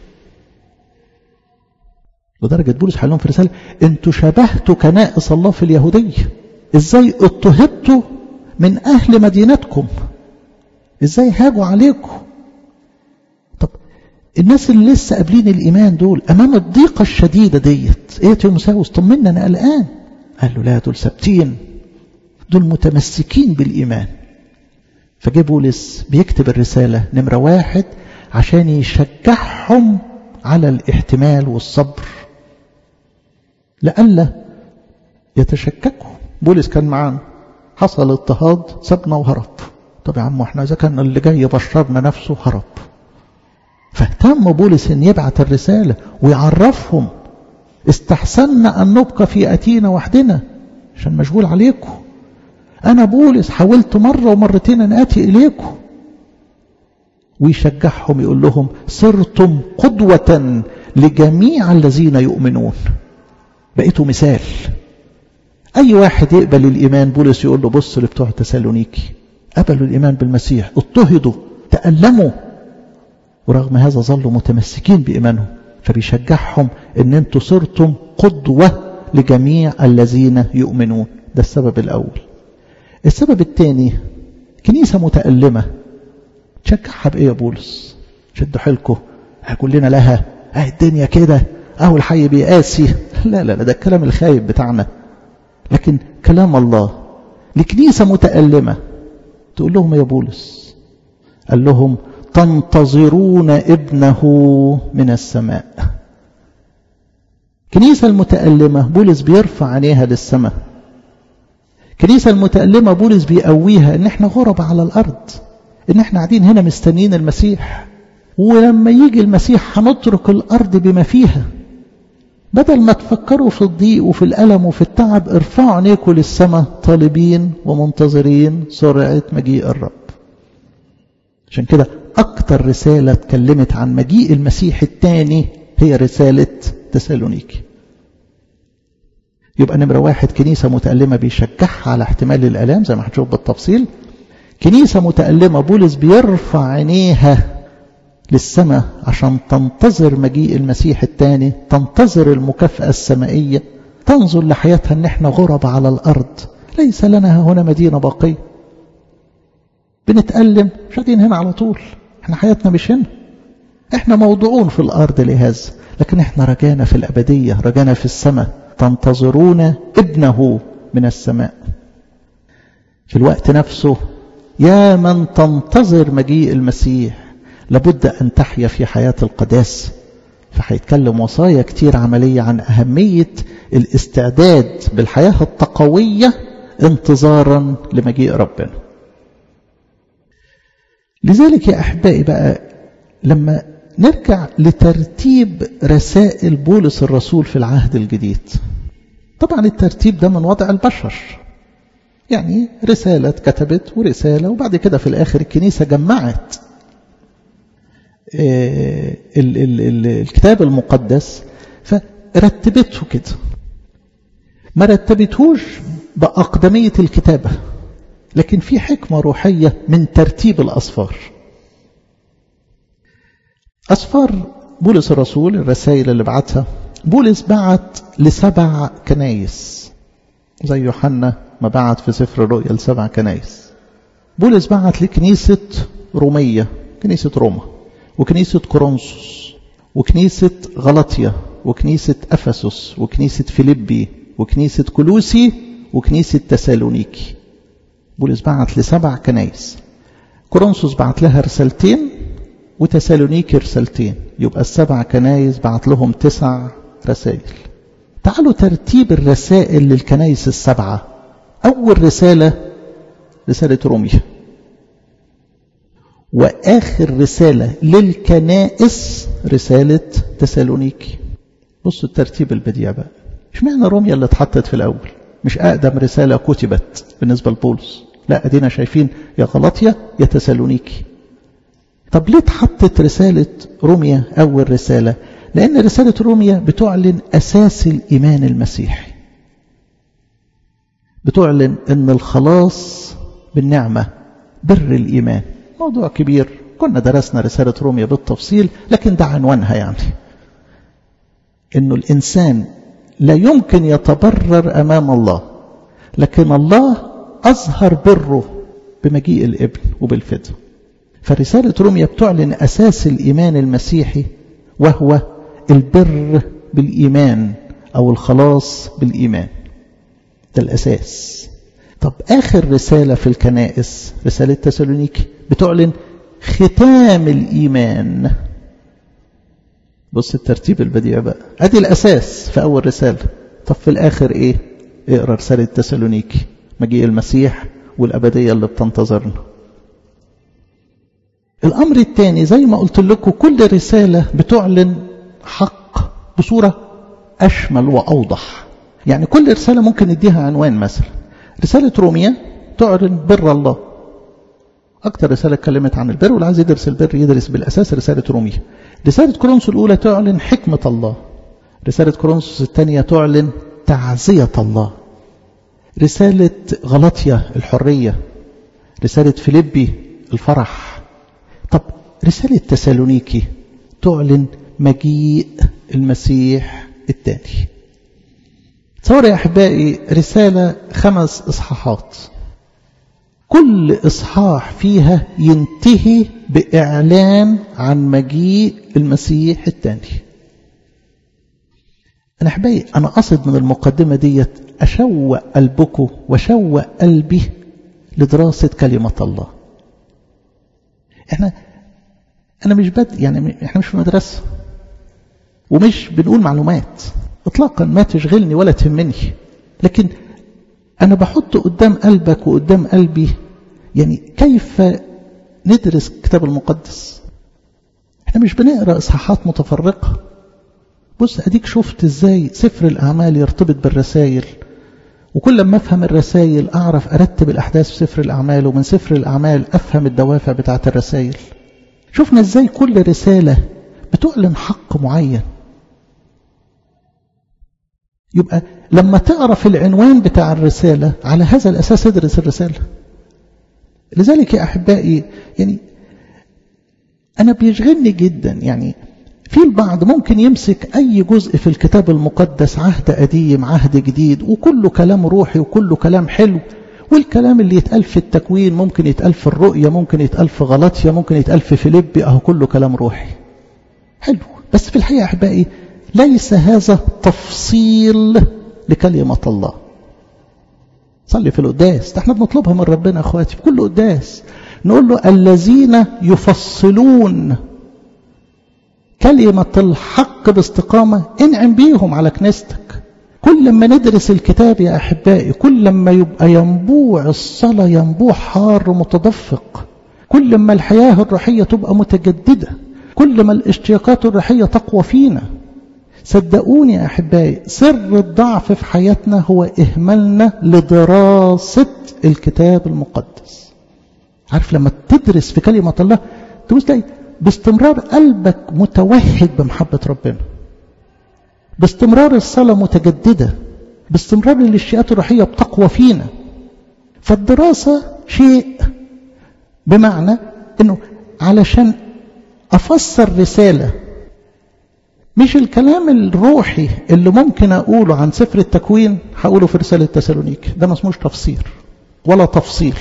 لدرجة بولس حلهم في رسالة انتوا شبهتوا كنائس الله في اليهودية ازاي اضطهدتوا من أهل مدينتكم إزاي هاجوا عليكم طب الناس اللي لسه قابلين الإيمان دول أمام الضيقة الشديدة ديت إيه تيموساوس طمنا أنا قلقان قال له لا دول ثابتين دول متمسكين بالإيمان فجه بولس بيكتب الرسالة نمرة واحد عشان يشجعهم على الاحتمال والصبر لئلا يتشككوا بولس كان معانا حصل اضطهاد سابنا وهرب طب يا عم احنا اذا كان اللي جاي بشرنا نفسه هرب فاهتم بولس ان يبعت الرسالة ويعرفهم استحسنا ان نبقى في اتينا وحدنا عشان مشغول عليكم انا بولس حاولت مرة ومرتين ان اتي اليكم ويشجعهم يقول لهم صرتم قدوة لجميع الذين يؤمنون بقيتوا مثال أي واحد يقبل الإيمان بولس يقول له بص لبتوع تسالونيكي قبلوا الإيمان بالمسيح اضطهدوا تألموا ورغم هذا ظلوا متمسكين بإيمانهم فبيشجعهم ان انتوا صرتم قدوة لجميع الذين يؤمنون ده السبب الأول السبب الثاني كنيسة متألمة تشجعها بإيه يا بولس شدوا حيلكم كلنا لها اه الدنيا كده اهو الحي بيقاسي لا لا لا ده الكلام الخايب بتاعنا لكن كلام الله لكنيسة متألمة تقول لهم يا بولس قال لهم تنتظرون ابنه من السماء كنيسة المتألمة بولس بيرفع عينيها للسماء كنيسة المتألمة بولس بيقويها ان احنا غرب على الارض ان احنا قاعدين هنا مستنيين المسيح ولما يجي المسيح هنترك الارض بما فيها بدل ما تفكروا في الضيق وفي الألم وفي التعب ارفعوا عينيكم للسماء طالبين ومنتظرين سرعة مجيء الرب عشان كده أكتر رسالة اتكلمت عن مجيء المسيح الثاني هي رسالة تسالونيكي يبقى نمرة واحد كنيسة متألمة بيشجعها على احتمال الألام زي ما هنشوف بالتفصيل كنيسة متألمة بولس بيرفع عينيها للسماء عشان تنتظر مجيء المسيح الثاني تنتظر المكافأة السمائية تنظر لحياتها ان احنا غرب على الارض ليس لنا هنا مدينة باقية بنتألم مش قاعدين هنا على طول احنا حياتنا مش هنا احنا موضوعون في الارض لهذا لكن احنا رجانا في الابدية رجانا في السماء تنتظرون ابنه من السماء في الوقت نفسه يا من تنتظر مجيء المسيح لابد أن تحيا في حياة القداسة فهيتكلم وصايا كتير عملية عن أهمية الاستعداد بالحياة التقوية انتظارا لمجيء ربنا لذلك يا أحبائي بقى لما نرجع لترتيب رسائل بولس الرسول في العهد الجديد طبعا الترتيب ده من وضع البشر يعني رسالة كتبت ورسالة وبعد كده في الآخر الكنيسة جمعت ال ال ال الكتاب المقدس فرتبته كده ما رتبتهوش بأقدمية الكتابة لكن في حكمة روحية من ترتيب الأصفار أصفار بولس الرسول الرسائل اللي بعتها بولس بعت لسبع كنايس زي يوحنا ما بعت في سفر الرؤيا لسبع كنايس بولس بعت لكنيسة رومية كنيسة روما وكنيسة كورنثوس وكنيسة غلطية وكنيسة أفسس وكنيسة فيليبي وكنيسة كلوسي وكنيسة تسالونيكي بولس بعت لسبع كنايس كورنثوس بعت لها رسالتين وتسالونيكي رسالتين يبقى السبع كنايس بعت لهم تسع رسائل تعالوا ترتيب الرسائل للكنايس السبعة أول رسالة رسالة روميا وآخر رسالة للكنائس رسالة تسالونيكي بصوا الترتيب البديع بقى مش معنى روميا اللي اتحطت في الأول مش أقدم رسالة كتبت بالنسبة لبولس لا أدينا شايفين يا غلطية يا تسالونيكي طب ليه اتحطت رسالة روميا أول رسالة لأن رسالة روميا بتعلن أساس الإيمان المسيحي بتعلن أن الخلاص بالنعمة بر الإيمان موضوع كبير كنا درسنا رسالة روميا بالتفصيل لكن ده عنوانها يعني أنه الإنسان لا يمكن يتبرر أمام الله لكن الله أظهر بره بمجيء الابن وبالفداء فرسالة روميا بتعلن أساس الإيمان المسيحي وهو البر بالإيمان أو الخلاص بالإيمان ده الأساس طب آخر رسالة في الكنائس رسالة تسالونيكي بتعلن ختام الإيمان بص الترتيب البديع بقى أدي الأساس في أول رسالة طب في الآخر إيه اقرأ رسالة تسالونيكي مجيء المسيح والأبدية اللي بتنتظرنا الأمر الثاني زي ما قلت لكم كل رسالة بتعلن حق بصورة أشمل وأوضح يعني كل رسالة ممكن نديها عنوان مثلا رسالة روميا تعلن بر الله أكتر رسالة اتكلمت عن البر واللي عايز يدرس البر يدرس بالأساس رسالة روميا رسالة كورنثوس الأولى تعلن حكمة الله رسالة كورنثوس الثانية تعلن تعزية الله رسالة غلطية الحرية رسالة فيليبي الفرح طب رسالة تسالونيكي تعلن مجيء المسيح الثاني تصور يا أحبائي رسالة خمس إصحاحات كل إصحاح فيها ينتهي بإعلان عن مجيء المسيح الثاني أنا أحبائي أنا قصد من المقدمة ديت أشوق قلبكم وشوق قلبي لدراسة كلمة الله احنا انا مش بد يعني احنا مش في مدرسة ومش بنقول معلومات اطلاقا ما تشغلني ولا تهمني لكن انا بحط قدام قلبك وقدام قلبي يعني كيف ندرس الكتاب المقدس احنا مش بنقرا اصحاحات متفرقه بص اديك شفت ازاي سفر الاعمال يرتبط بالرسائل وكل ما افهم الرسائل اعرف ارتب الاحداث في سفر الاعمال ومن سفر الاعمال افهم الدوافع بتاعه الرسائل شفنا ازاي كل رساله بتعلن حق معين يبقى لما تعرف العنوان بتاع الرساله على هذا الاساس ادرس الرساله لذلك يا احبائي يعني انا بيشغلني جدا يعني في البعض ممكن يمسك أي جزء في الكتاب المقدس عهد قديم عهد جديد وكله كلام روحي وكله كلام حلو والكلام اللي يتقال في التكوين ممكن يتقال في الرؤية ممكن يتقال في غلطية ممكن يتقال في فيليبي أهو كله كلام روحي حلو بس في الحقيقة أحبائي ليس هذا تفصيل لكلمة الله صلي في القداس ده احنا بنطلبها من ربنا اخواتي في كل قداس نقول له الذين يفصلون كلمة الحق باستقامة انعم بيهم على كنيستك كل ما ندرس الكتاب يا أحبائي كل ما يبقى ينبوع الصلاة ينبوع حار متدفق كل ما الحياة الروحية تبقى متجددة كل ما الاشتياقات الروحية تقوى فينا صدقوني يا أحبائي سر الضعف في حياتنا هو إهمالنا لدراسة الكتاب المقدس عارف لما تدرس في كلمة الله تبص تلاقي باستمرار قلبك متوهج بمحبة ربنا باستمرار الصلاة متجددة باستمرار الاشياءات الروحية بتقوى فينا فالدراسة شيء بمعنى انه علشان افسر رسالة مش الكلام الروحي اللي ممكن اقوله عن سفر التكوين هقوله في رسالة تسالونيك ده ما اسموش تفسير ولا تفصيل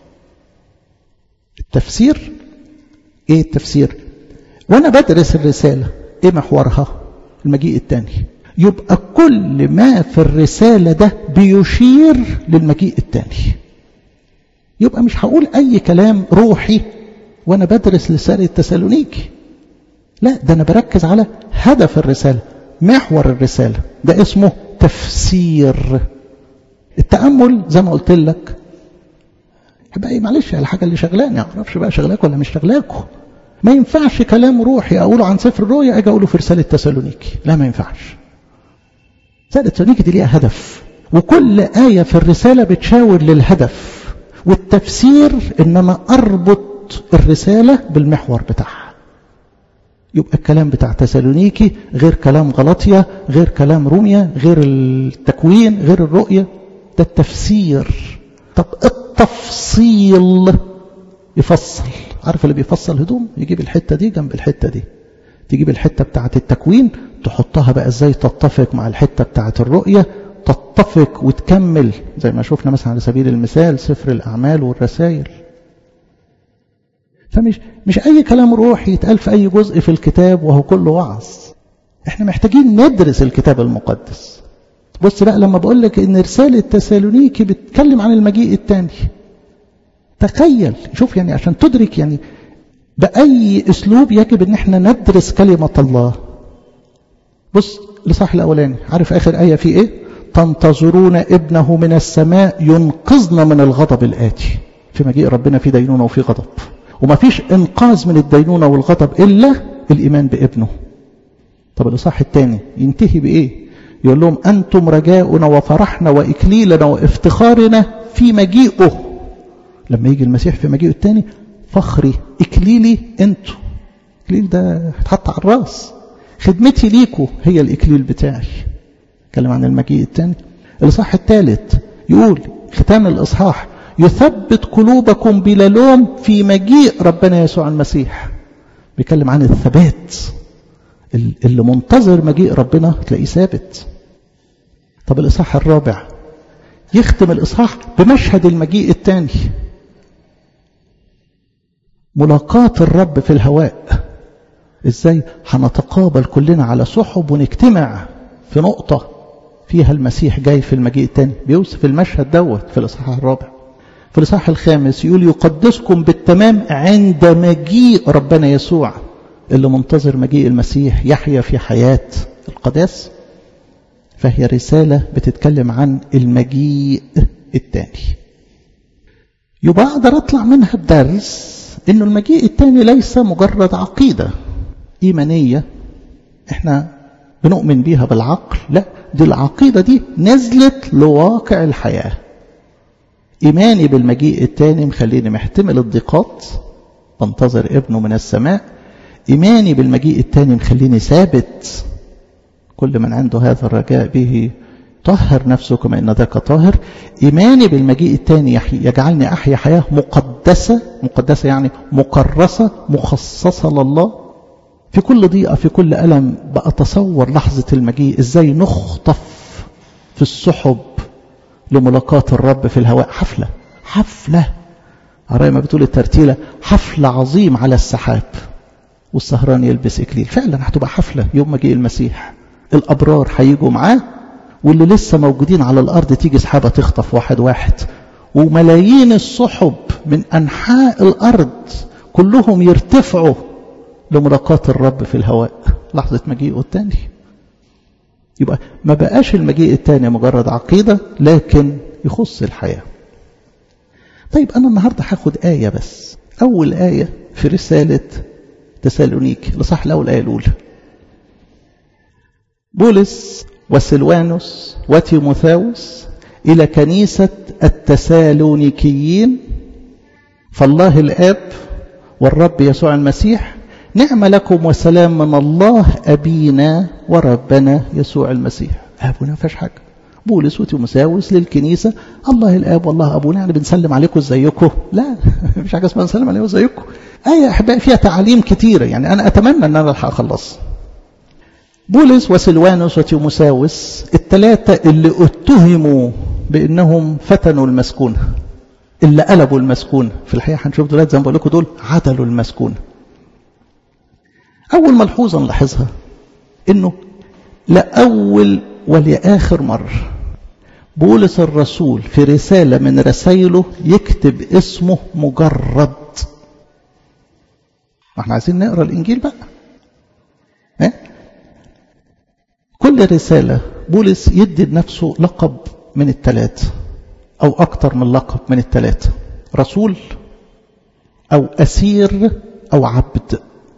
التفسير ايه التفسير وانا بدرس الرسالة ايه محورها المجيء الثاني يبقى كل ما في الرسالة ده بيشير للمجيء الثاني يبقى مش هقول اي كلام روحي وانا بدرس رسالة تسالونيكي لا ده انا بركز على هدف الرسالة محور الرسالة ده اسمه تفسير التأمل زي ما قلت لك بقى معلش على الحاجة اللي شغلاني ما اعرفش بقى شغلاك ولا مش شغلاكوا ما ينفعش كلام روحي اقوله عن سفر الرؤيا اجي اقوله في رسالة تسالونيكي لا ما ينفعش رسالة تسالونيكي دي ليها هدف وكل آية في الرسالة بتشاور للهدف والتفسير ان انا اربط الرسالة بالمحور بتاعها يبقى الكلام بتاع تسالونيكي غير كلام غلطية غير كلام روميا غير التكوين غير الرؤية ده التفسير طب التفصيل يفصل عارف اللي بيفصل هدوم يجيب الحتة دي جنب الحتة دي تجيب الحتة بتاعة التكوين تحطها بقى ازاي تتفق مع الحتة بتاعة الرؤية تتفق وتكمل زي ما شفنا مثلا على سبيل المثال سفر الأعمال والرسائل فمش مش أي كلام روحي يتقال في أي جزء في الكتاب وهو كله وعظ احنا محتاجين ندرس الكتاب المقدس بص بقى لما بقول لك ان رسالة تسالونيكي بتتكلم عن المجيء الثاني تخيل شوف يعني عشان تدرك يعني بأي أسلوب يجب ان احنا ندرس كلمة الله بص لصح الأولاني عارف آخر آية في إيه تنتظرون ابنه من السماء ينقذنا من الغضب الآتي في مجيء ربنا في دينونة وفي غضب وما فيش إنقاذ من الدينونة والغضب إلا الإيمان بابنه طب الإصحاح الثاني ينتهي بإيه يقول لهم أنتم رجاؤنا وفرحنا وإكليلنا وافتخارنا في مجيئه لما يجي المسيح في مجيئه الثاني فخري إكليلي أنتوا إكليل ده هتحط على الراس خدمتي ليكوا هي الإكليل بتاعي اتكلم عن المجيء الثاني الإصحاح الثالث يقول ختام الإصحاح يثبت قلوبكم بلا لوم في مجيء ربنا يسوع المسيح بيتكلم عن الثبات اللي منتظر مجيء ربنا تلاقيه ثابت طب الإصحاح الرابع يختم الإصحاح بمشهد المجيء الثاني ملاقاة الرب في الهواء ازاي هنتقابل كلنا على سحب ونجتمع في نقطة فيها المسيح جاي في المجيء الثاني بيوصف المشهد دوت في الإصحاح الرابع في الإصحاح الخامس يقول يقدسكم بالتمام عند مجيء ربنا يسوع اللي منتظر مجيء المسيح يحيا في حياة القداس فهي رسالة بتتكلم عن المجيء الثاني يبقى أقدر أطلع منها بدرس إنه المجيء الثاني ليس مجرد عقيدة إيمانية إحنا بنؤمن بيها بالعقل لا دي العقيدة دي نزلت لواقع الحياة إيماني بالمجيء الثاني مخليني محتمل الضيقات بنتظر ابنه من السماء إيماني بالمجيء الثاني مخليني ثابت كل من عنده هذا الرجاء به طهر نفسه كما إن ذاك طاهر إيماني بالمجيء الثاني يجعلني أحيا حياة مقدسة مقدسة يعني مكرسة مخصصة لله في كل ضيقة في كل ألم بأتصور لحظة المجيء إزاي نخطف في السحب لملاقاة الرب في الهواء حفلة حفلة عراية ما بتقول الترتيلة حفلة عظيم على السحاب والسهران يلبس إكليل فعلا هتبقى حفلة يوم مجيء المسيح الأبرار هيجوا معاه واللي لسه موجودين على الأرض تيجي سحابة تخطف واحد واحد وملايين السحب من أنحاء الأرض كلهم يرتفعوا لملاقاة الرب في الهواء لحظة مجيئه الثاني يبقى ما بقاش المجيء الثاني مجرد عقيدة لكن يخص الحياة طيب أنا النهاردة هاخد آية بس أول آية في رسالة تسالونيك لصح الأول الآية الأولى بولس وسلوانوس وتيموثاوس إلى كنيسة التسالونيكيين فالله الآب والرب يسوع المسيح نعم لكم وسلام من الله أبينا وربنا يسوع المسيح أبونا ما فيهاش حاجة بولس وتيموثاوس للكنيسة الله الآب والله أبونا يعني بنسلم عليكم ازيكم لا مش حاجة اسمها نسلم عليكم ازيكم آية أحبائي فيها تعاليم كتيرة يعني أنا أتمنى أن أنا ألحق أخلص بولس وسلوانوس وتيموساوس الثلاثة اللي اتهموا بأنهم فتنوا المسكونة اللي قلبوا المسكونة في الحقيقة هنشوف دلوقتي زي ما بقول لكم دول عدلوا المسكونة أول ملحوظة نلاحظها إنه لأول ولآخر مرة بولس الرسول في رسالة من رسائله يكتب اسمه مجرد احنا عايزين نقرا الإنجيل بقى اه؟ كل رسالة بولس يدي لنفسه لقب من الثلاثة أو أكتر من لقب من الثلاثة رسول أو أسير أو عبد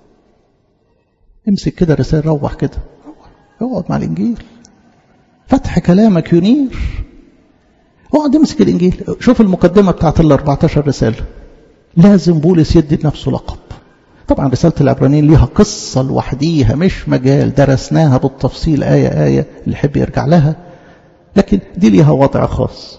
امسك كده رسالة روح كده اقعد مع الإنجيل فتح كلامك ينير اقعد امسك الإنجيل شوف المقدمة بتاعت ال 14 رسالة لازم بولس يدي لنفسه لقب طبعا رسالة العبرانيين ليها قصة لوحديها مش مجال درسناها بالتفصيل آية آية اللي يحب يرجع لها لكن دي ليها وضع خاص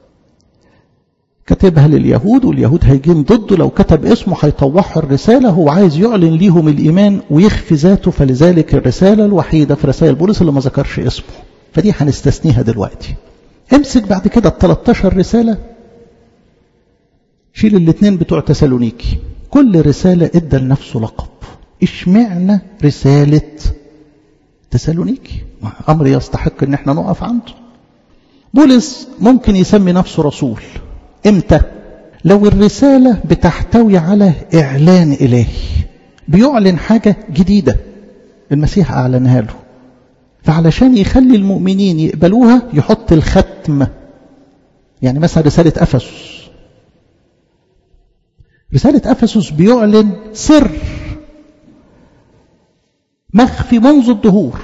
كتبها لليهود واليهود هيجين ضده لو كتب اسمه هيطوحوا الرسالة هو عايز يعلن ليهم الإيمان ويخفي ذاته فلذلك الرسالة الوحيدة في رسائل بولس اللي ما ذكرش اسمه فدي هنستثنيها دلوقتي امسك بعد كده ال 13 رسالة شيل الاثنين بتوع تسالونيكي كل رسالة ادى لنفسه لقب اشمعنى رسالة تسالونيكي أمر يستحق ان احنا نقف عنده بولس ممكن يسمي نفسه رسول امتى لو الرسالة بتحتوي على إعلان إلهي بيعلن حاجة جديدة المسيح أعلنها له فعلشان يخلي المؤمنين يقبلوها يحط الختم يعني مثلا رسالة أفسس رسالة أفسس بيعلن سر مخفي منذ الدهور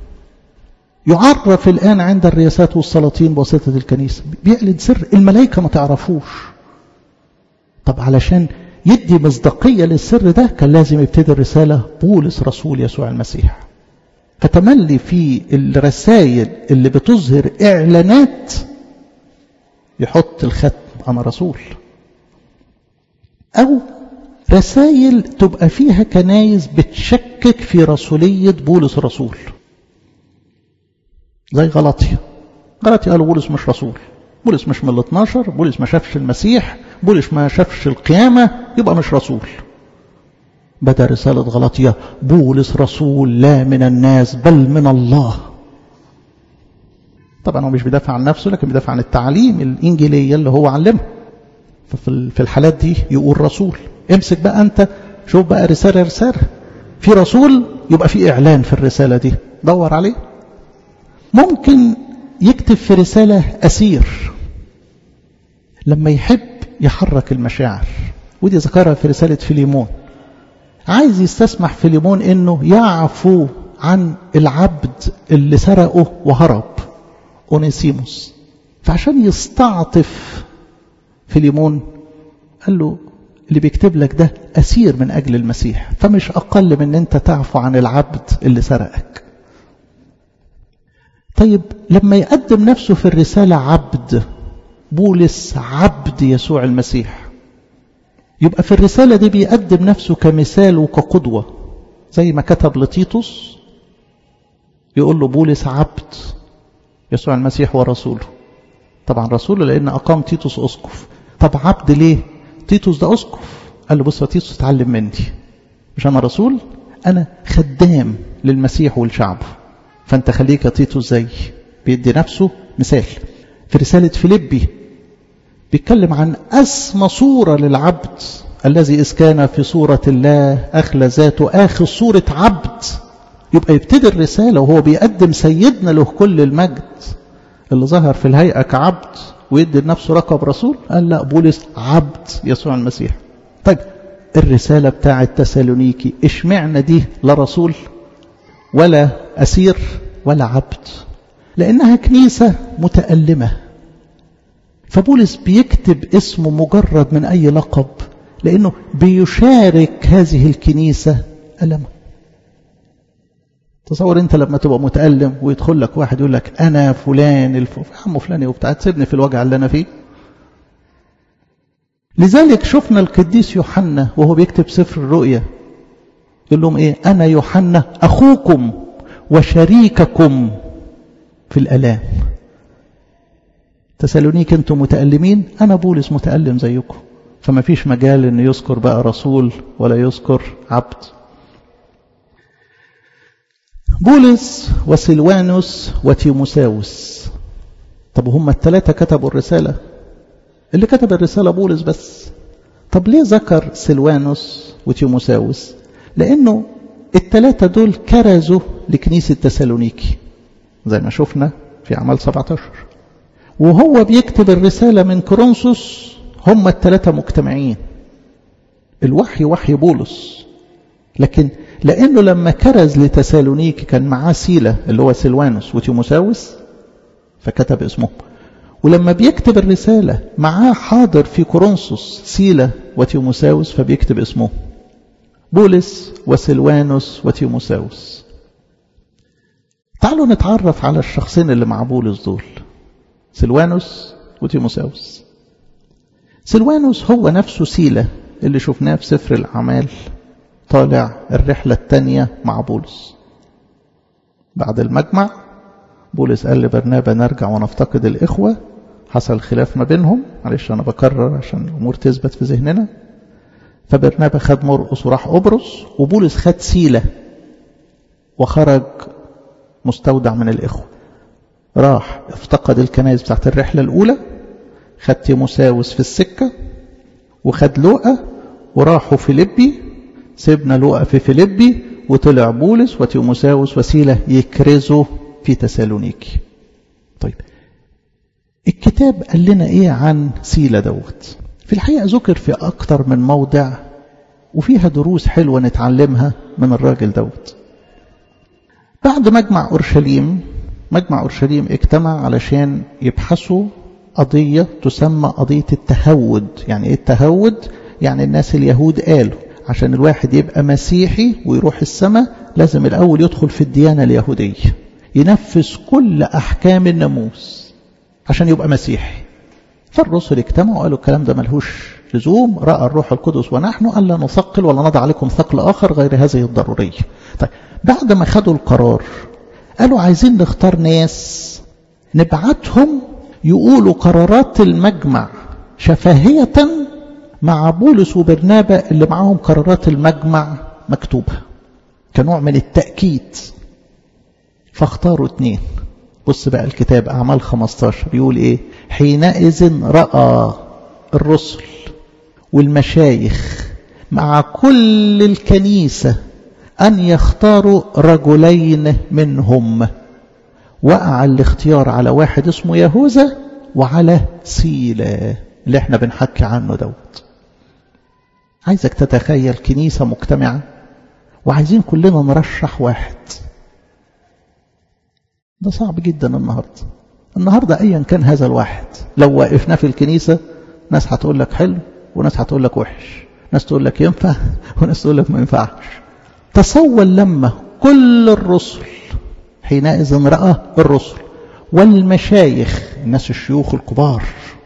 يعرف الآن عند الرياسات والسلاطين بواسطة الكنيسة بيعلن سر الملائكة ما تعرفوش طب علشان يدي مصداقية للسر ده كان لازم يبتدي الرسالة بولس رسول يسوع المسيح فتملي في الرسائل اللي بتظهر إعلانات يحط الختم أنا رسول أو رسائل تبقى فيها كنايس بتشكك في رسولية بولس الرسول زي غلطية غلطية قالوا بولس مش رسول بولس مش من ال 12 بولس ما شافش المسيح بولس ما شافش القيامة يبقى مش رسول بدأ رسالة غلطية بولس رسول لا من الناس بل من الله طبعا هو مش بيدافع عن نفسه لكن بيدافع عن التعليم الإنجيلية اللي هو علمها ففي الحالات دي يقول رسول امسك بقى أنت شوف بقى رسالة رسالة في رسول يبقى في إعلان في الرسالة دي دور عليه ممكن يكتب في رسالة أسير لما يحب يحرك المشاعر ودي ذكرها في رسالة فيليمون عايز يستسمح فيليمون انه يعفو عن العبد اللي سرقه وهرب اونيسيموس فعشان يستعطف فيليمون قال له اللي بيكتب لك ده أسير من أجل المسيح فمش أقل من أن أنت تعفو عن العبد اللي سرقك طيب لما يقدم نفسه في الرسالة عبد بولس عبد يسوع المسيح يبقى في الرسالة دي بيقدم نفسه كمثال وكقدوة زي ما كتب لتيتوس يقول له بولس عبد يسوع المسيح ورسوله طبعا رسوله لأن أقام تيتوس أسقف طب عبد ليه تيتوس ده أسقف قال له بص يا تيتوس اتعلم مني مش أنا رسول أنا خدام للمسيح والشعب فأنت خليك يا تيتوس زي بيدي نفسه مثال في رسالة فيليبي بيتكلم عن أسمى صورة للعبد الذي إذ كان في صورة الله أخلى ذاته آخر صورة عبد يبقى يبتدي الرسالة وهو بيقدم سيدنا له كل المجد اللي ظهر في الهيئة كعبد ويدي لنفسه رقب رسول قال لا بولس عبد يسوع المسيح طيب الرسالة بتاعة تسالونيكي اشمعنى دي لا رسول ولا أسير ولا عبد لأنها كنيسة متألمة فبولس بيكتب اسمه مجرد من أي لقب لأنه بيشارك هذه الكنيسة ألمه تصور انت لما تبقى متألم ويدخل لك واحد يقول لك انا فلان الف... عم فلان وبتاع تسيبني في الوجع اللي انا فيه لذلك شفنا القديس يوحنا وهو بيكتب سفر الرؤيا يقول لهم ايه انا يوحنا اخوكم وشريككم في الالام تسالونيك انتم متألمين انا بولس متألم زيكم فما فيش مجال ان يذكر بقى رسول ولا يذكر عبد بولس وسلوانوس وتيموساوس طب هم الثلاثة كتبوا الرسالة اللي كتب الرسالة بولس بس طب ليه ذكر سلوانوس وتيموساوس لأنه الثلاثة دول كرزوا لكنيسة تسالونيكي زي ما شفنا في أعمال 17 وهو بيكتب الرسالة من كورنثوس هم الثلاثة مجتمعين الوحي وحي بولس لكن لأنه لما كرز لتسالونيكي كان معاه سيلة اللي هو سلوانوس وتيموساوس فكتب اسمه ولما بيكتب الرسالة معاه حاضر في كورنثوس سيلة وتيموساوس فبيكتب اسمه بولس وسلوانوس وتيموساوس تعالوا نتعرف على الشخصين اللي مع بولس دول سلوانوس وتيموساوس سلوانوس هو نفسه سيلة اللي شفناه في سفر الأعمال طالع الرحلة الثانية مع بولس بعد المجمع بولس قال لبرنابا نرجع ونفتقد الإخوة حصل خلاف ما بينهم معلش أنا بكرر عشان الأمور تثبت في ذهننا فبرنابا خد مرقس وراح قبرص وبولس خد سيلة وخرج مستودع من الإخوة راح افتقد الكنائس بتاعت الرحلة الأولى خد تيموساوس في السكة وخد لوقا وراحوا فيليبي سيبنا لوقا في فيليبي وطلع بولس وتيموساوس وسيلة يكرزوا في تسالونيكي طيب الكتاب قال لنا ايه عن سيلة دوت في الحقيقة ذكر في أكتر من موضع وفيها دروس حلوة نتعلمها من الراجل دوت بعد مجمع أورشليم مجمع أورشليم اجتمع علشان يبحثوا قضية تسمى قضية التهود يعني ايه التهود يعني الناس اليهود قالوا عشان الواحد يبقى مسيحي ويروح السماء لازم الأول يدخل في الديانة اليهودية ينفذ كل أحكام الناموس عشان يبقى مسيحي فالرسل اجتمعوا وقالوا الكلام ده ملهوش لزوم رأى الروح القدس ونحن ألا نثقل ولا نضع عليكم ثقل آخر غير هذه الضرورية طيب بعد ما خدوا القرار قالوا عايزين نختار ناس نبعتهم يقولوا قرارات المجمع شفاهية مع بولس وبرنابا اللي معاهم قرارات المجمع مكتوبة كنوع من التأكيد فاختاروا اتنين بص بقى الكتاب أعمال 15 يقول إيه حينئذ رأى الرسل والمشايخ مع كل الكنيسة أن يختاروا رجلين منهم وقع الاختيار على واحد اسمه يهوذا وعلى سيلا اللي احنا بنحكي عنه دوت عايزك تتخيل كنيسة مجتمعة وعايزين كلنا نرشح واحد ده صعب جدا النهاردة النهاردة أيا كان هذا الواحد لو وقفنا في الكنيسة ناس هتقول لك حلو وناس هتقول لك وحش ناس تقول لك ينفع وناس تقول لك ما ينفعش تصور لما كل الرسل حينئذ رأى الرسل والمشايخ الناس الشيوخ الكبار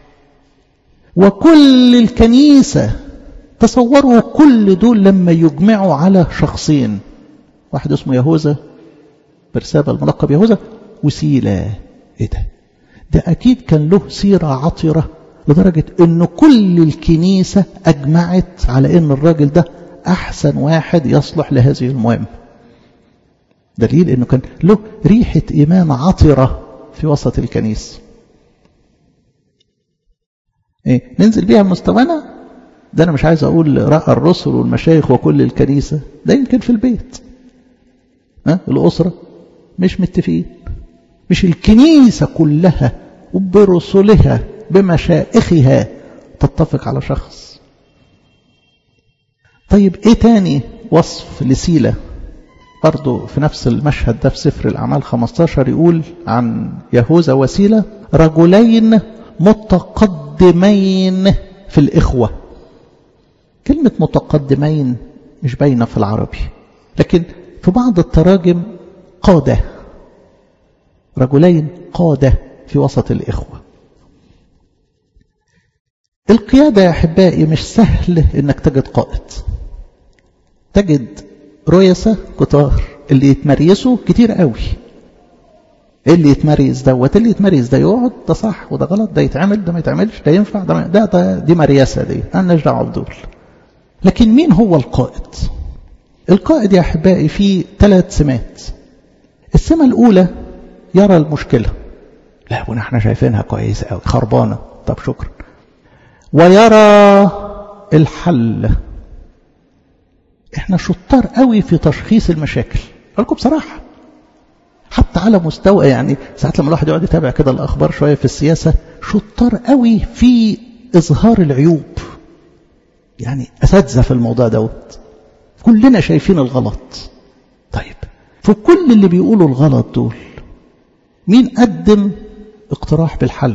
وكل الكنيسة تصوروا كل دول لما يجمعوا على شخصين واحد اسمه يهوذا برسابة الملقب يهوذا وسيلة ايه ده ده اكيد كان له سيرة عطرة لدرجة ان كل الكنيسة اجمعت على ان الراجل ده احسن واحد يصلح لهذه المهمة دليل انه كان له ريحة ايمان عطرة في وسط الكنيسة ايه ننزل بيها مستوانا ده انا مش عايز اقول رأى الرسل والمشايخ وكل الكنيسة ده يمكن في البيت ها الاسرة مش متفقين مش الكنيسة كلها وبرسلها بمشائخها تتفق على شخص طيب ايه تاني وصف لسيلة برضو في نفس المشهد ده في سفر الأعمال 15 يقول عن يهوذا وسيلة رجلين متقدمين في الإخوة كلمة متقدمين مش باينة في العربي لكن في بعض التراجم قادة رجلين قادة في وسط الإخوة القيادة يا أحبائي مش سهل إنك تجد قائد تجد رؤساء كتار اللي يتمريسوا كتير قوي اللي يتمريز دوت اللي يتمريز ده يقعد ده صح وده غلط ده يتعمل ده ما يتعملش ده ينفع ده, ده, ده دي مرياسة دي أنا مش دعوه بدول لكن مين هو القائد القائد يا أحبائي فيه ثلاث سمات السمة الأولى يرى المشكلة لا ابونا احنا شايفينها كويسة قوي خربانة طب شكرا ويرى الحل احنا شطار قوي في تشخيص المشاكل لكم بصراحة حتى على مستوى يعني ساعات لما الواحد يقعد يتابع كده الأخبار شوية في السياسة شطار قوي في إظهار العيوب يعني أساتذة في الموضوع دوت كلنا شايفين الغلط طيب في كل اللي بيقولوا الغلط دول مين قدم اقتراح بالحل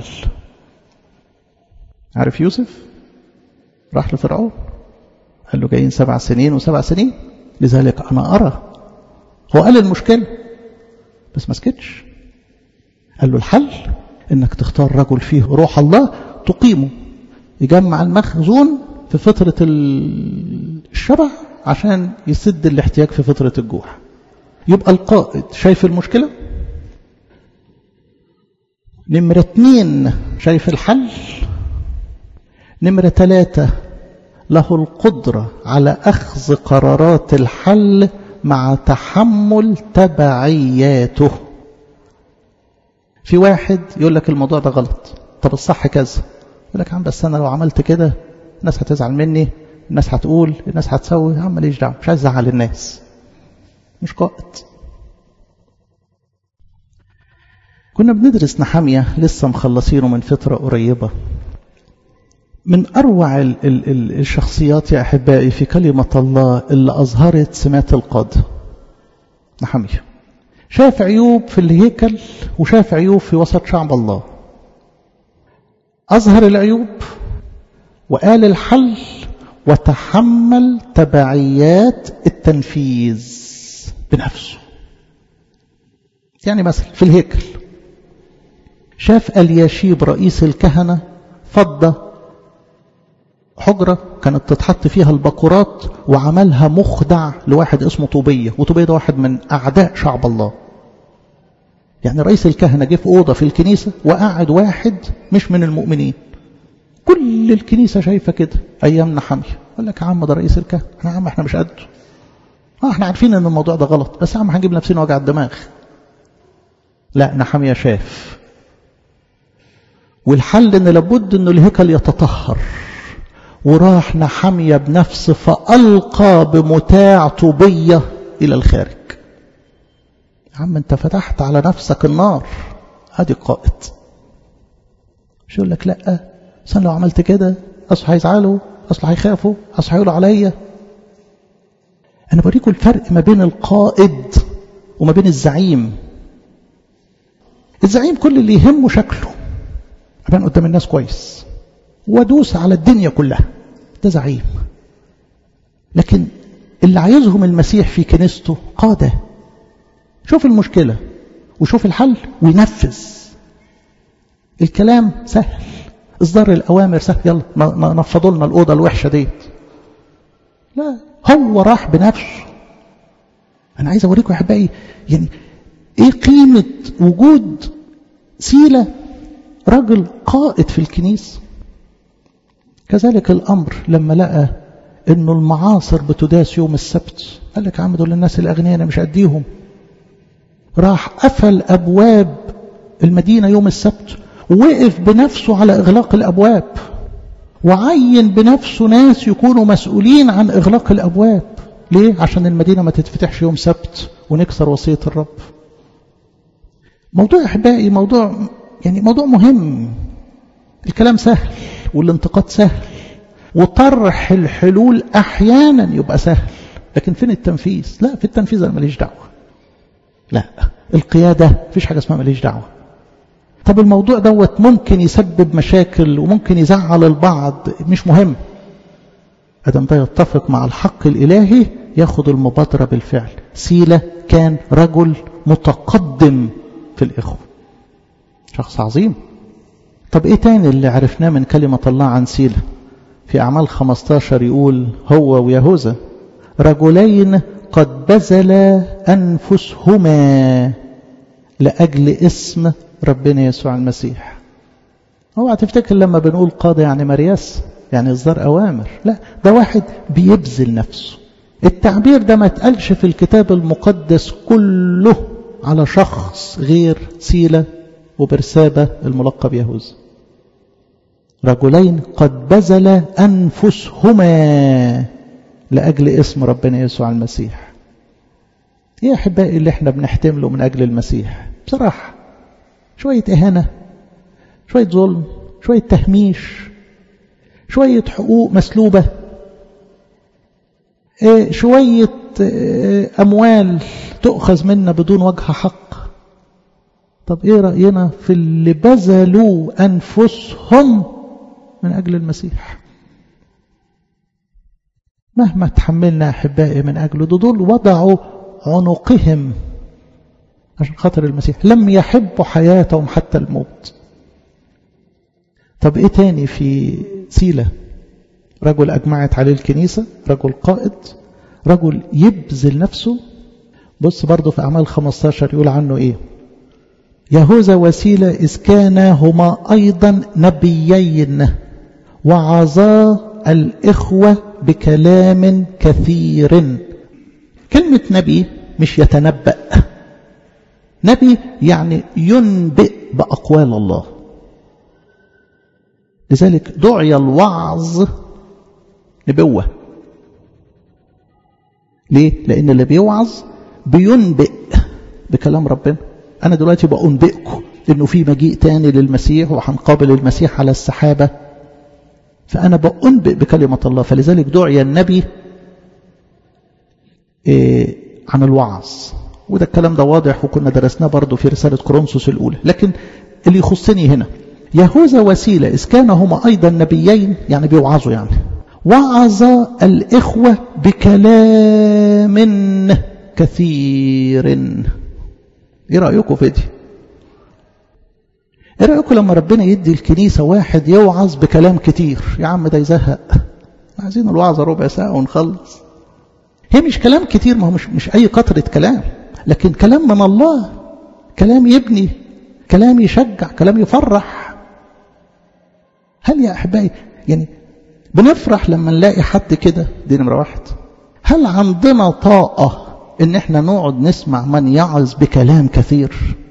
عارف يوسف راح لفرعون قال له جايين سبع سنين وسبع سنين لذلك أنا أرى هو قال المشكلة بس ما سكتش قال له الحل انك تختار رجل فيه روح الله تقيمه يجمع المخزون في فترة الشبع عشان يسد الاحتياج في فترة الجوع يبقى القائد شايف المشكلة نمرة اتنين شايف الحل نمرة ثلاثة له القدرة على أخذ قرارات الحل مع تحمل تبعياته في واحد يقول لك الموضوع ده غلط طب الصح كذا يقول لك عم بس أنا لو عملت كده الناس هتزعل مني الناس هتقول الناس هتسوي يا عم ماليش دعوه مش عايز ازعل الناس مش قائد كنا بندرس نحامية لسه مخلصينه من فترة قريبة من أروع ال ال ال الشخصيات يا أحبائي في كلمة الله اللي أظهرت سمات القادة نحامية شاف عيوب في الهيكل وشاف عيوب في وسط شعب الله أظهر العيوب وقال الحل وتحمل تبعيات التنفيذ بنفسه يعني مثلا في الهيكل شاف الياشيب رئيس الكهنة فضة حجرة كانت تتحط فيها البقرات وعملها مخدع لواحد اسمه طوبية وطوبية ده واحد من أعداء شعب الله يعني رئيس الكهنة جه في أوضة في الكنيسة وقعد واحد مش من المؤمنين كل الكنيسة شايفة كده أيامنا حامية يقول لك يا عم ده رئيس الكهنة يا عم احنا مش قده اه احنا عارفين ان الموضوع ده غلط بس يا عم هنجيب نفسنا وجع الدماغ لا نحامية شاف والحل ان لابد انه الهيكل يتطهر وراح نحمية بنفسه فألقى بمتاع طوبية إلى الخارج يا عم انت فتحت على نفسك النار ادي قائد مش يقول لك لا بس لو عملت كده اصل هيزعلوا اصل هيخافوا اصل هيقولوا عليا انا بوريكم الفرق ما بين القائد وما بين الزعيم الزعيم كل اللي يهمه شكله ابان قدام الناس كويس وادوس على الدنيا كلها ده زعيم لكن اللي عايزهم المسيح في كنيسته قادة شوف المشكلة وشوف الحل وينفذ الكلام سهل إصدار الأوامر سهل يلا نفضوا لنا الأوضة الوحشة ديت لا هو راح بنفسه أنا عايز أوريكم يا أحبائي يعني إيه قيمة وجود سيلة رجل قائد في الكنيسة كذلك الأمر لما لقى إنه المعاصر بتداس يوم السبت قال لك يا عم دول الناس الأغنياء أنا مش أديهم راح قفل أبواب المدينة يوم السبت وقف بنفسه على إغلاق الأبواب وعين بنفسه ناس يكونوا مسؤولين عن إغلاق الأبواب ليه؟ عشان المدينة ما تتفتحش يوم سبت ونكسر وصية الرب موضوع أحبائي موضوع يعني موضوع مهم الكلام سهل والانتقاد سهل وطرح الحلول أحيانا يبقى سهل لكن فين التنفيذ لا في التنفيذ أنا ماليش دعوة لا القيادة فيش حاجة اسمها ماليش دعوة طب الموضوع دوت ممكن يسبب مشاكل وممكن يزعل البعض مش مهم أدم ده يتفق مع الحق الإلهي ياخد المبادرة بالفعل سيلة كان رجل متقدم في الإخوة شخص عظيم طب إيه تاني اللي عرفناه من كلمة الله عن سيلة في أعمال 15 يقول هو ويهوذا رجلين قد بذل أنفسهما لأجل اسم ربنا يسوع المسيح اوعى تفتكر لما بنقول قاضي يعني مرياس يعني إصدار أوامر لا ده واحد بيبذل نفسه التعبير ده ما اتقالش في الكتاب المقدس كله على شخص غير سيلة وبرسابة الملقب يهوذا رجلين قد بذل أنفسهما لأجل اسم ربنا يسوع المسيح ايه يا احبائي اللي احنا بنحتمله من أجل المسيح بصراحة شوية إهانة شوية ظلم شوية تهميش شوية حقوق مسلوبة إيه شوية إيه أموال تؤخذ منا بدون وجه حق طب ايه رأينا في اللي بذلوا أنفسهم من أجل المسيح مهما تحملنا أحبائي من أجله دول وضعوا عنقهم عشان خاطر المسيح لم يحبوا حياتهم حتى الموت طب ايه تاني في سيلة رجل أجمعت عليه الكنيسة رجل قائد رجل يبذل نفسه بص برضه في أعمال 15 يقول عنه ايه يهوذا وسيلة إذ كانا هما أيضا نبيين وعظا الإخوة بكلام كثير كلمة نبي مش يتنبأ نبي يعني ينبئ بأقوال الله لذلك دعي الوعظ نبوة ليه؟ لأن اللي بيوعظ بينبئ بكلام ربنا أنا دلوقتي بأنبئكم إنه في مجيء تاني للمسيح وهنقابل المسيح على السحابة فأنا بأنبئ بكلمة الله فلذلك دعي النبي إيه عن الوعظ وده الكلام ده واضح وكنا درسناه برضه في رسالة كورنثوس الأولى لكن اللي يخصني هنا يهوذا وسيلة إذ كان هما أيضا نبيين يعني بيوعظوا يعني وعظ الإخوة بكلام كثير إيه رأيكم في دي إيه رأيكم لما ربنا يدي الكنيسة واحد يوعظ بكلام كتير يا عم ده يزهق عايزين الوعظة ربع ساعة ونخلص هي مش كلام كتير ما هو مش, مش أي كترة كلام لكن كلام من الله كلام يبني كلام يشجع كلام يفرح هل يا أحبائي يعني بنفرح لما نلاقي حد كده دي نمرة واحد هل عندنا طاقة ان احنا نقعد نسمع من يعظ بكلام كثير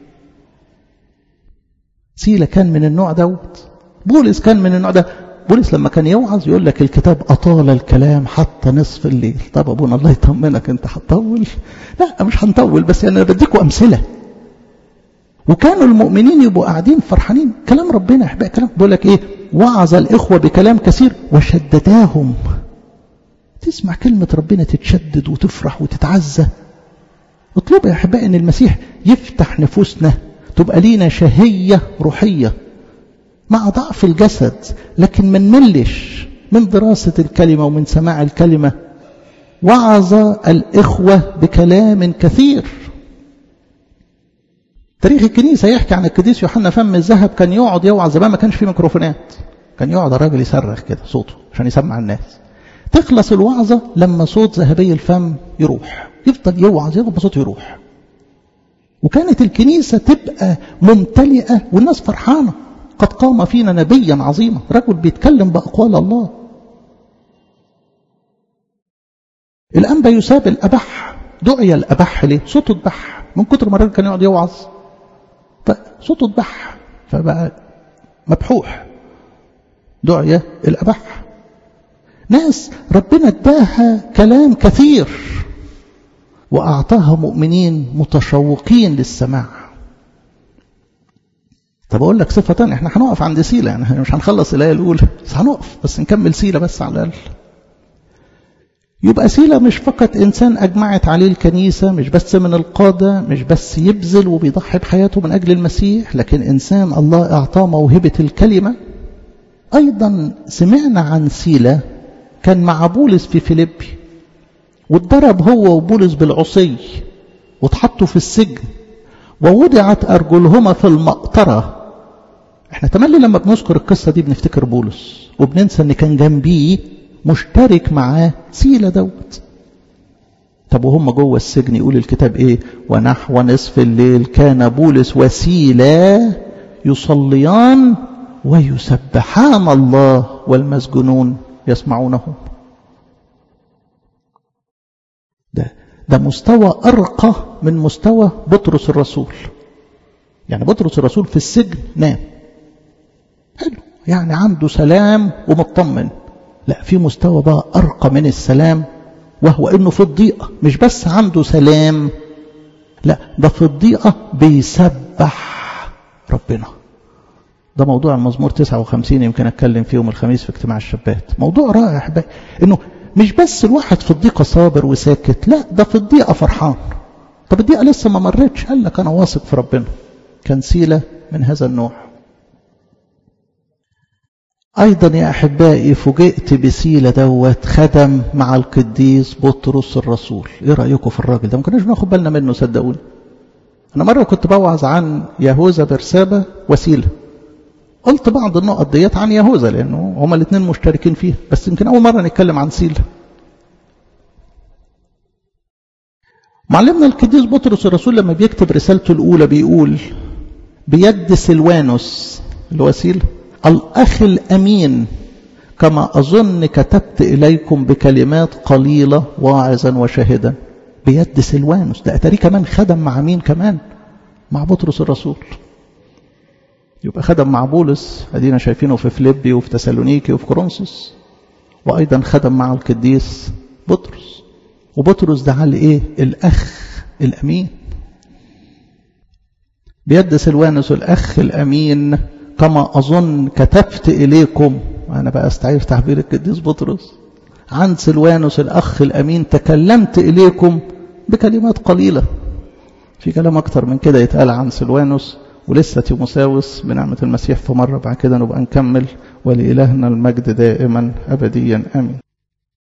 سيلة كان من النوع دوت بولس كان من النوع ده بولس لما كان يوعظ يقول لك الكتاب أطال الكلام حتى نصف الليل طب أبونا الله يطمنك أنت هتطول لا مش هنطول بس يعني أنا بديكوا أمثلة وكانوا المؤمنين يبقوا قاعدين فرحانين كلام ربنا يا احبائي كلام بيقول لك ايه وعظ الاخوه بكلام كثير وشدداهم تسمع كلمه ربنا تتشدد وتفرح وتتعزى اطلب يا احبائي ان المسيح يفتح نفوسنا تبقى لينا شهيه روحيه مع ضعف الجسد لكن ما نملش من دراسه الكلمه ومن سماع الكلمه وعظ الاخوه بكلام كثير تاريخ الكنيسة يحكي عن القديس يوحنا فم الذهب كان يقعد يوعظ زمان ما كانش فيه ميكروفونات كان يقعد الراجل يصرخ كده صوته عشان يسمع الناس تخلص الوعظة لما صوت ذهبي الفم يروح يفضل يوعظ يفضل صوته يروح وكانت الكنيسة تبقى ممتلئة والناس فرحانة قد قام فينا نبيا عظيما رجل بيتكلم بأقوال الله الأنبا يساب الأبح دعي الأبح ليه صوته اتبح من كتر ما الراجل كان يقعد يوعظ فصوته اتبح فبقى مبحوح دعية الأبح ناس ربنا اداها كلام كثير وأعطاها مؤمنين متشوقين للسماع طب أقول لك صفة تانية احنا هنقف عند سيلة يعني مش هنخلص الآية الأولى بس هنقف بس نكمل سيلة بس على الأقل يبقى سيلة مش فقط إنسان أجمعت عليه الكنيسة مش بس من القادة مش بس يبذل وبيضحي بحياته من أجل المسيح لكن إنسان الله أعطاه موهبة الكلمة أيضا سمعنا عن سيلة كان مع بولس في فيليبي واتضرب هو وبولس بالعصي واتحطوا في السجن ووضعت أرجلهما في المقطرة احنا تملي لما بنذكر القصة دي بنفتكر بولس وبننسى ان كان جنبيه مشترك معاه سيلة دوت طب وهم جوه السجن يقول الكتاب ايه ونحو نصف الليل كان بولس وسيلة يصليان ويسبحان الله والمسجونون يسمعونهم ده ده مستوى أرقى من مستوى بطرس الرسول يعني بطرس الرسول في السجن نام حلو يعني عنده سلام ومطمن لا في مستوى بقى أرقى من السلام وهو إنه في الضيقة مش بس عنده سلام لا ده في الضيقة بيسبح ربنا ده موضوع المزمور 59 يمكن أتكلم فيه يوم الخميس في اجتماع الشابات موضوع رائع أحبائي إنه مش بس الواحد في الضيقة صابر وساكت لا ده في الضيقة فرحان طب الضيقة لسه ما مرتش قال لك أنا واثق في ربنا كان سيلة من هذا النوع أيضا يا أحبائي فوجئت بسيلة دوت خدم مع القديس بطرس الرسول إيه رأيكم في الراجل ده ما كناش بناخد بالنا منه صدقوني أنا مرة كنت بوعظ عن يهوذا برسابة وسيلة قلت بعض النقط ديت عن يهوذا لأنه هما الاثنين مشتركين فيها بس يمكن أول مرة نتكلم عن سيلة معلمنا القديس بطرس الرسول لما بيكتب رسالته الأولى بيقول بيد سلوانوس الوسيلة الأخ الأمين كما أظن كتبت إليكم بكلمات قليلة واعظا وشاهدا بيد سلوانوس ده أتاري كمان خدم مع مين كمان مع بطرس الرسول يبقى خدم مع بولس ادينا شايفينه في فيليبي وفي تسالونيكي وفي كورنثوس وايضا خدم مع القديس بطرس وبطرس ده على ايه الاخ الامين بيد سلوانوس الاخ الامين كما اظن كتبت اليكم انا بقى استعير تعبير القديس بطرس عن سلوانوس الاخ الامين تكلمت اليكم بكلمات قليله في كلام اكتر من كده يتقال عن سلوانوس ولسه تيموساوس بنعمة المسيح في مرة بعد كده نبقى نكمل ولإلهنا المجد دائما أبديا آمين